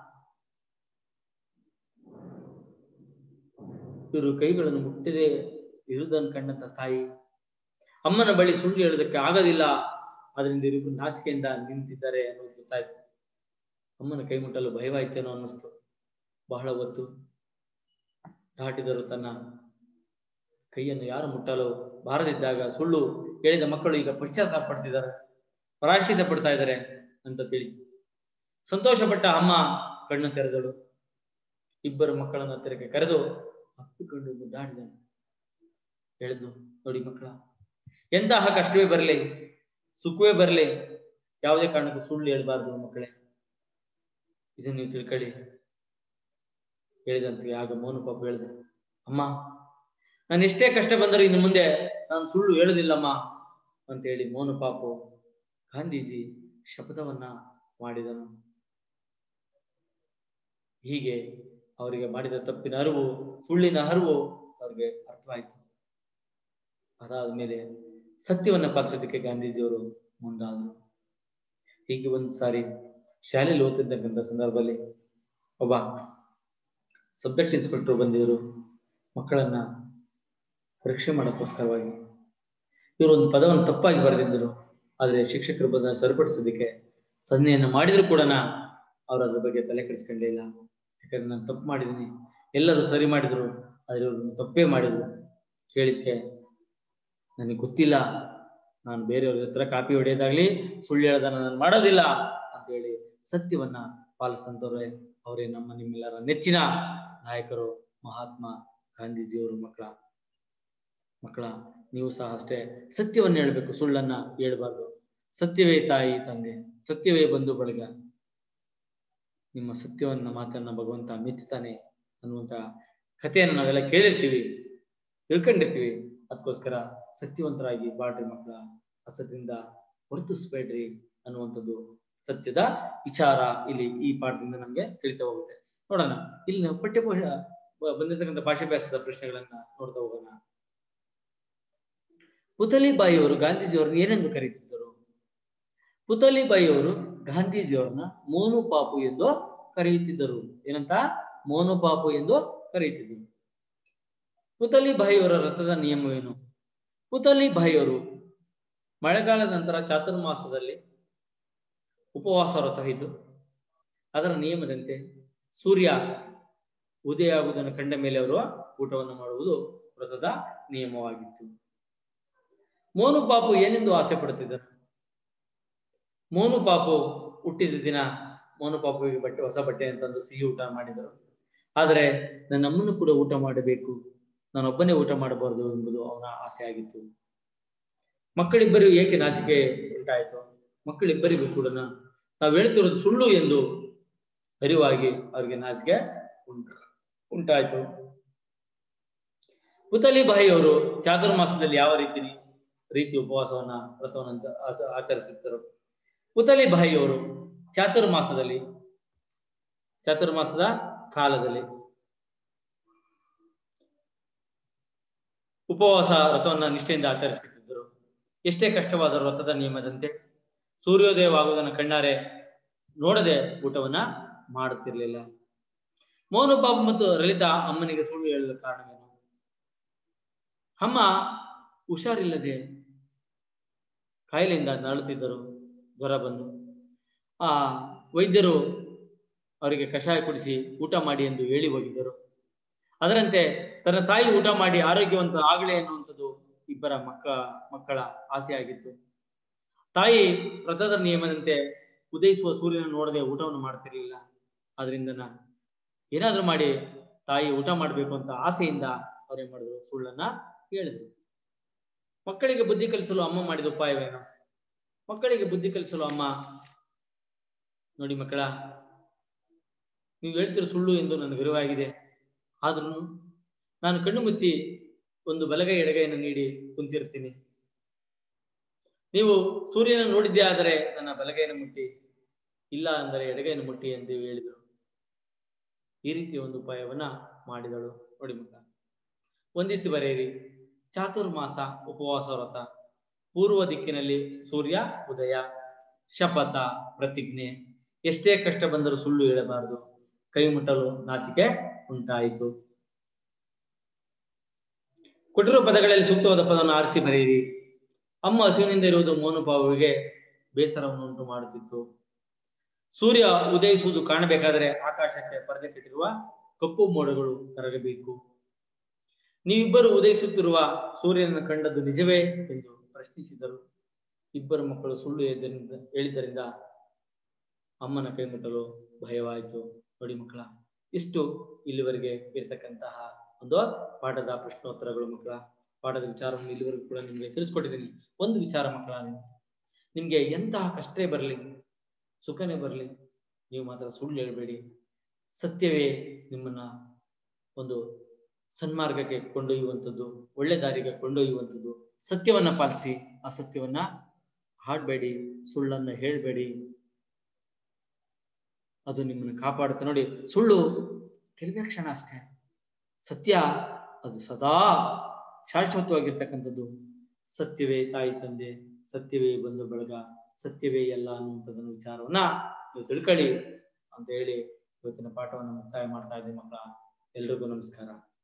ಇವರು ಕೈಗಳನ್ನು ಮುಟ್ಟಿದೆ ಇರುವುದನ್ನು ಕಂಡಂತ ತಾಯಿ ಅಮ್ಮನ ಬಳಿ ಸುಳ್ಳು ಹೇಳೋದಕ್ಕೆ ಆಗೋದಿಲ್ಲ ಅದರಿಂದ ಇವರು ನಾಚಿಕೆಯಿಂದ ನಿಂತಿದ್ದಾರೆ ಅನ್ನೋದು ಗೊತ್ತಾಯ್ತು ಅಮ್ಮನ ಕೈ ಮುಟ್ಟಲು ಭಯವಾಯ್ತೇನೋ ಅನ್ನಿಸ್ತು ಬಹಳ ಹೊತ್ತು ದಾಟಿದರು ತನ್ನ ಕೈಯನ್ನು ಯಾರು ಮುಟ್ಟಲು ಬಾರದಿದ್ದಾಗ ಸುಳ್ಳು ಹೇಳಿದ ಮಕ್ಕಳು ಈಗ ಪಶ್ಚಾತ್ತಾಪ ಪಡ್ತಿದ್ದಾರೆ ಪರಾಶ್ರಿತ ಪಡ್ತಾ ಇದ್ದಾರೆ ಅಂತ ತಿಳಿತು ಸಂತೋಷಪಟ್ಟ ಅಮ್ಮ ಕಣ್ಣು ತೆರೆದಳು ಇಬ್ಬರು ಮಕ್ಕಳನ್ನು ಹತ್ತಿರಕ್ಕೆ ಕರೆದು ಅಪ್ಪಿಕೊಂಡು ಮುದ್ದಾಡಿದನು ಹೇಳಿದ್ನು ನೋಡಿ ಮಕ್ಕಳ ಎಂತಹ ಕಷ್ಟವೇ ಬರಲಿ ಸುಖವೇ ಬರಲಿ ಯಾವುದೇ ಕಾರಣಕ್ಕೂ ಸುಳ್ಳು ಹೇಳ್ಬಾರ್ದು ಮಕ್ಕಳೇ ಇದನ್ನು ನೀವು ತಿಳ್ಕೊಳ್ಳಿ ಹೇಳಿದಂತೆ ಆಗ ಮೌನ ಪಾಪ ಹೇಳಿದೆ ಅಮ್ಮ ನಾನು ಎಷ್ಟೇ ಕಷ್ಟ ಬಂದರೂ ಇನ್ನು ಮುಂದೆ ನಾನು ಸುಳ್ಳು ಹೇಳುದಿಲ್ಲಮ್ಮ ಅಂತ ಹೇಳಿ ಮೌನ ಪಾಪು ಗಾಂಧೀಜಿ ಶಪಥವನ್ನ ಮಾಡಿದನು ಹೀಗೆ ಅವರಿಗೆ ಮಾಡಿದ ತಪ್ಪಿನ ಅರಿವು ಸುಳ್ಳಿನ ಅರಿವು ಅವ್ರಿಗೆ ಅರ್ಥವಾಯಿತು ಅದಾದ ಮೇಲೆ ಸತ್ಯವನ್ನ ಪಾಲಿಸೋದಕ್ಕೆ ಗಾಂಧೀಜಿಯವರು ಮುಂದಾದರು ಹೀಗೆ ಒಂದು ಸಾರಿ ಶಾಲೆಯಲ್ಲಿ ಓದ್ತಿದ್ದಕ್ಕಂಥ ಸಂದರ್ಭದಲ್ಲಿ ಒಬ್ಬ ಸಬ್ಜೆಕ್ಟ್ ಇನ್ಸ್ಪೆಕ್ಟರ್ ಬಂದಿದ್ರು ಮಕ್ಕಳನ್ನ ಪರೀಕ್ಷೆ ಮಾಡೋಕ್ಕೋಸ್ಕರವಾಗಿ ಇವರು ಒಂದು ಪದವನ್ನು ತಪ್ಪಾಗಿ ಬರೆದಿದ್ದರು ಆದ್ರೆ ಶಿಕ್ಷಕರು ಬಂದ ಸರಿಪಡಿಸೋದಕ್ಕೆ ಸನ್ನೆಯನ್ನು ಮಾಡಿದ್ರು ಕೂಡ ಅವ್ರು ಅದ್ರ ಬಗ್ಗೆ ತಲೆ ಕೆಡಿಸ್ಕೊಂಡೇ ಇಲ್ಲ ಯಾಕಂದ್ರೆ ನಾನು ತಪ್ಪು ಮಾಡಿದ್ದೀನಿ ಎಲ್ಲರೂ ಸರಿ ಮಾಡಿದ್ರು ಆದ್ರೆ ಇವ್ರು ತಪ್ಪೇ ಮಾಡಿದ್ರು ಕೇಳಿದ್ಕೆ ನನಗೆ ಗೊತ್ತಿಲ್ಲ ನಾನು ಬೇರೆಯವ್ರ ಹತ್ರ ಕಾಪಿ ಹೊಡೆಯೋದಾಗ್ಲಿ ಸುಳ್ಳು ಹೇಳೋದನ್ನ ನಾನು ಮಾಡೋದಿಲ್ಲ ಅಂತ ಹೇಳಿ ಸತ್ಯವನ್ನ ಪಾಲಿಸಿದಂತವ್ರೆ ಅವರೇ ನಮ್ಮ ನಿಮ್ಮೆಲ್ಲರ ನೆಚ್ಚಿನ ನಾಯಕರು ಮಹಾತ್ಮ ಗಾಂಧೀಜಿಯವರು ಮಕ್ಕಳ ಮಕ್ಕಳ ನೀವು ಸಹ ಅಷ್ಟೇ ಸತ್ಯವನ್ನ ಹೇಳ್ಬೇಕು ಸುಳ್ಳನ್ನ ಹೇಳ್ಬಾರ್ದು ಸತ್ಯವೇ ತಾಯಿ ತಂದೆ ಸತ್ಯವೇ ಬಂಧು ಬಳಗ ನಿಮ್ಮ ಸತ್ಯವನ್ನ ಮಾತನ್ನ ಭಗವಂತ ಮೆಚ್ಚುತ್ತಾನೆ ಅನ್ನುವಂತ ಕಥೆಯನ್ನು ನಾವೆಲ್ಲ ಕೇಳಿರ್ತೀವಿ ತಿಳ್ಕೊಂಡಿರ್ತೀವಿ ಅದಕ್ಕೋಸ್ಕರ ಸತ್ಯವಂತರಾಗಿ ಬಾಳ್ರಿ ಮಕ್ಕಳ ಅಸತ್ಯದಿಂದ ವರ್ತಿಸ್ಬೇಡ್ರಿ ಅನ್ನುವಂಥದ್ದು ಸತ್ಯದ ವಿಚಾರ ಇಲ್ಲಿ ಈ ಪಾಠದಿಂದ ನಮ್ಗೆ ತಿಳಿತಾ ಹೋಗುತ್ತೆ ನೋಡೋಣ ಇಲ್ಲಿ ನಾವು ಪಠ್ಯ ಬಂದಿರತಕ್ಕಂಥ ಭಾಷಾಭ್ಯಾಸದ ಪ್ರಶ್ನೆಗಳನ್ನ ನೋಡ್ತಾ ಹೋಗೋಣ ಪುತಲಿಬಾಯಿಯವರು ಗಾಂಧೀಜಿಯವರನ್ನು ಏನೆಂದು ಕರೀತಿದ್ದರು ಪುತಲಿಬಾಯಿಯವರು ಗಾಂಧೀಜಿಯವರನ್ನ ಮೋನು ಪಾಪು ಎಂದು ಕರೆಯುತ್ತಿದ್ದರು ಏನಂತ ಮೋನು ಪಾಪು ಎಂದು ಕರೆಯುತ್ತಿದ್ದರು ಪುತಲಿ ಬಾಯಿಯವರ ರಥದ ನಿಯಮವೇನು ಪುತಲಿ ಬಾಯಿಯವರು ಮಳೆಗಾಲದ ನಂತರ ಚಾತುರ್ಮಾಸದಲ್ಲಿ ಉಪವಾಸ ವ್ರತ ಇದ್ದು ಅದರ ನಿಯಮದಂತೆ ಸೂರ್ಯ ಉದಯ ಆಗುವುದನ್ನು ಕಂಡ ಮೇಲೆ ಅವರು ಊಟವನ್ನು ಮಾಡುವುದು ವ್ರತದ ನಿಯಮವಾಗಿತ್ತು ಮೋನು ಪಾಪು ಏನೆಂದು ಆಸೆ ಪಡುತ್ತಿದ್ದರು ಮೋನು ಪಾಪು ಹುಟ್ಟಿದ ದಿನ ಮೋನು ಪಾಪುವಿಗೆ ಬಟ್ಟೆ ಹೊಸ ಬಟ್ಟೆ ಅಂತಂದು ಸಿಹಿ ಊಟ ಮಾಡಿದರು ಆದರೆ ನನ್ನ ಅಮ್ಮನ್ನು ಕೂಡ ಊಟ ಮಾಡಬೇಕು ನಾನೊಬ್ಬನೇ ಊಟ ಮಾಡಬಾರದು ಎಂಬುದು ಅವನ ಆಸೆ ಆಗಿತ್ತು ಮಕ್ಕಳಿಬ್ಬರಿಗೂ ಏಕೆ ನಾಚಿಕೆ ಉಂಟಾಯಿತು ಮಕ್ಕಳಿಬ್ಬರಿಗೂ ಕೂಡ ನಾವು ಹೇಳ್ತಿರೋದು ಸುಳ್ಳು ಎಂದು ಅರಿವಾಗಿ ಅವರಿಗೆ ನಾಚಿಕೆ ಉಂಟು ಉಂಟಾಯಿತು ಪುತಲಿ ಬಾಯಿ ಅವರು ಚಾತುರ್ಮಾಸದಲ್ಲಿ ಯಾವ ರೀತಿ ರೀತಿ ಉಪವಾಸವನ್ನ ವ್ರತವನ್ನ ಆಚ- ಆಚರಿಸುತ್ತಿದ್ದರು ಪುತಲಿ ಬಾಯಿ ಅವರು ಚಾತುರ್ಮಾಸದಲ್ಲಿ ಚಾತುರ್ಮಾಸದ ಕಾಲದಲ್ಲಿ ಉಪವಾಸ ವ್ರತವನ್ನ ನಿಷ್ಠೆಯಿಂದ ಆಚರಿಸುತ್ತಿದ್ದರು ಎಷ್ಟೇ ಕಷ್ಟವಾದ ವ್ರತದ ನಿಯಮದಂತೆ ಸೂರ್ಯೋದಯವಾಗುವುದನ್ನು ಕಣ್ಣಾರೆ ನೋಡದೆ ಊಟವನ್ನ ಮಾಡುತ್ತಿರಲಿಲ್ಲ ಮೋಹನ ಬಾಬು ಮತ್ತು ಲಲಿತಾ ಅಮ್ಮನಿಗೆ ಸುಳ್ಳು ಹೇಳಲು ಕಾರಣವೇನು ಅಮ್ಮ ಹುಷಾರಿಲ್ಲದೆ ಕಾಯಿಲೆಯಿಂದ ನರಳುತ್ತಿದ್ದರು ಜ್ವರ ಬಂದು ಆ ವೈದ್ಯರು ಅವರಿಗೆ ಕಷಾಯ ಕುಡಿಸಿ ಊಟ ಮಾಡಿ ಎಂದು ಹೇಳಿ ಹೋಗಿದ್ದರು ಅದರಂತೆ ತನ್ನ ತಾಯಿ ಊಟ ಮಾಡಿ ಆರೋಗ್ಯವಂತ ಆಗಲೇ ಅನ್ನುವಂಥದ್ದು ಇಬ್ಬರ ಮಕ್ಕ ಮಕ್ಕಳ ಆಸೆಯಾಗಿತ್ತು ತಾಯಿ ವ್ರತದ ನಿಯಮದಂತೆ ಉದಯಿಸುವ ಸೂರ್ಯನ ನೋಡದೆ ಊಟವನ್ನು ಮಾಡ್ತಿರ್ಲಿಲ್ಲ ಆದ್ರಿಂದ ನಾ ಏನಾದ್ರೂ ಮಾಡಿ ತಾಯಿ ಊಟ ಮಾಡ್ಬೇಕು ಅಂತ ಆಸೆಯಿಂದ ಅವ್ರೇನ್ ಮಾಡಿದ್ರು ಸುಳ್ಳನ್ನ ಹೇಳಿದ್ರು ಮಕ್ಕಳಿಗೆ ಬುದ್ಧಿ ಕಲಿಸಲು ಅಮ್ಮ ಮಾಡಿದ ಉಪಾಯವೇನು ಮಕ್ಕಳಿಗೆ ಬುದ್ಧಿ ಕಲಿಸಲು ಅಮ್ಮ ನೋಡಿ ಮಕ್ಕಳ ನೀವು ಹೇಳ್ತಿರೋ ಸುಳ್ಳು ಎಂದು ನನಗೆ ಅರಿವಾಗಿದೆ ಆದ್ರೂ ನಾನು ಕಣ್ಣು ಮುಚ್ಚಿ ಒಂದು ಬಲಗೈ ಎಡಗೈಯನ್ನು ನೀಡಿ ಕುಂತಿರ್ತೀನಿ ನೀವು ಸೂರ್ಯನ ನೋಡಿದ್ದೇ ಆದರೆ ನನ್ನ ಬಲಗೈಯನ್ನು ಮುಟ್ಟಿ ಇಲ್ಲ ಅಂದರೆ ಎಡಗೈಯನ್ನು ಮುಟ್ಟಿ ಎಂದು ಹೇಳಿದರು ಈ ರೀತಿಯ ಒಂದು ಉಪಾಯವನ್ನ ಮಾಡಿದಳು ನೋಡಿ ಮಕ್ಕ ಒಂದಿಸಿ ಬರೆಯಿರಿ ಚಾತುರ್ಮಾಸ ಉಪವಾಸ ವ್ರತ ಪೂರ್ವ ದಿಕ್ಕಿನಲ್ಲಿ ಸೂರ್ಯ ಉದಯ ಶಪಥ ಪ್ರತಿಜ್ಞೆ ಎಷ್ಟೇ ಕಷ್ಟ ಬಂದರೂ ಸುಳ್ಳು ಹೇಳಬಾರದು ಕೈ ಮುಟ್ಟಲು ನಾಚಿಕೆ ಉಂಟಾಯಿತು ಕೊಟ್ಟಿರುವ ಪದಗಳಲ್ಲಿ ಸೂಕ್ತವಾದ ಪದವನ್ನು ಆರಿಸಿ ಬರೆಯಿರಿ ಅಮ್ಮ ಹಸುವಿನಿಂದ ಇರುವುದು ಮೋನುಭಾವಿಗೆ ಬೇಸರವನ್ನು ಉಂಟು ಮಾಡುತ್ತಿತ್ತು ಸೂರ್ಯ ಉದಯಿಸುವುದು ಕಾಣಬೇಕಾದರೆ ಆಕಾಶಕ್ಕೆ ಪರದೆ ಕಟ್ಟಿರುವ ಕಪ್ಪು ಮೋಡಗಳು ಕರಗಬೇಕು ನೀವಿಬ್ಬರು ಉದಯಿಸುತ್ತಿರುವ ಸೂರ್ಯನನ್ನು ಕಂಡದ್ದು ನಿಜವೇ ಎಂದು ಪ್ರಶ್ನಿಸಿದರು ಇಬ್ಬರು ಮಕ್ಕಳು ಸುಳ್ಳು ಹೇಳಿದ್ದರಿಂದ ಹೇಳಿದ್ದರಿಂದ ಅಮ್ಮನ ಕೈ ಮುಟ್ಟಲು ಭಯವಾಯಿತು ನೋಡಿ ಮಕ್ಕಳ ಇಷ್ಟು ಇಲ್ಲಿವರೆಗೆ ಇರತಕ್ಕಂತಹ ಒಂದು ಪಾಠದ ಪ್ರಶ್ನೋತ್ತರಗಳು ಮಕ್ಕಳ ಪಾಠದ ವಿಚಾರವನ್ನು ಇಲ್ಲಿವರೆಗೂ ಕೂಡ ನಿಮ್ಗೆ ತಿಳಿಸ್ಕೊಟ್ಟಿದ್ದೀನಿ ಒಂದು ವಿಚಾರ ಮಕ್ಕಳ ನಿಮ್ಗೆ ಎಂತಹ ಕಷ್ಟೇ ಬರಲಿ ಸುಖನೇ ಬರಲಿ ನೀವು ಮಾತ್ರ ಸುಳ್ಳು ಹೇಳ್ಬೇಡಿ ಸತ್ಯವೇ ನಿಮ್ಮನ್ನ ಒಂದು ಸನ್ಮಾರ್ಗಕ್ಕೆ ಕೊಂಡೊಯ್ಯುವಂಥದ್ದು ಒಳ್ಳೆ ದಾರಿಗೆ ಕೊಂಡೊಯ್ಯುವಂಥದ್ದು ಸತ್ಯವನ್ನ ಪಾಲಿಸಿ ಆ ಸತ್ಯವನ್ನ ಹಾಡ್ಬೇಡಿ ಸುಳ್ಳನ್ನ ಹೇಳ್ಬೇಡಿ ಅದು ನಿಮ್ಮನ್ನು ಕಾಪಾಡುತ್ತೆ ನೋಡಿ ಸುಳ್ಳು ಕೆಲವೇ ಕ್ಷಣ ಅಷ್ಟೇ ಸತ್ಯ ಅದು ಸದಾ ಶಾಶ್ವತವಾಗಿರ್ತಕ್ಕಂಥದ್ದು ಸತ್ಯವೇ ತಾಯಿ ತಂದೆ ಸತ್ಯವೇ ಬಂಧು ಬಳಗ ಸತ್ಯವೇ ಎಲ್ಲ ಅನ್ನುವಂಥದ್ದನ್ನು ವಿಚಾರವನ್ನ ನೀವು ತಿಳ್ಕೊಳ್ಳಿ ಅಂತ ಹೇಳಿ ಇವತ್ತಿನ ಪಾಠವನ್ನು ಮುಕ್ತಾಯ ಮಾಡ್ತಾ ಇದ್ದೀನಿ ಮಕ್ಕಳ ಎಲ್ರಿಗೂ ನಮಸ್ಕಾರ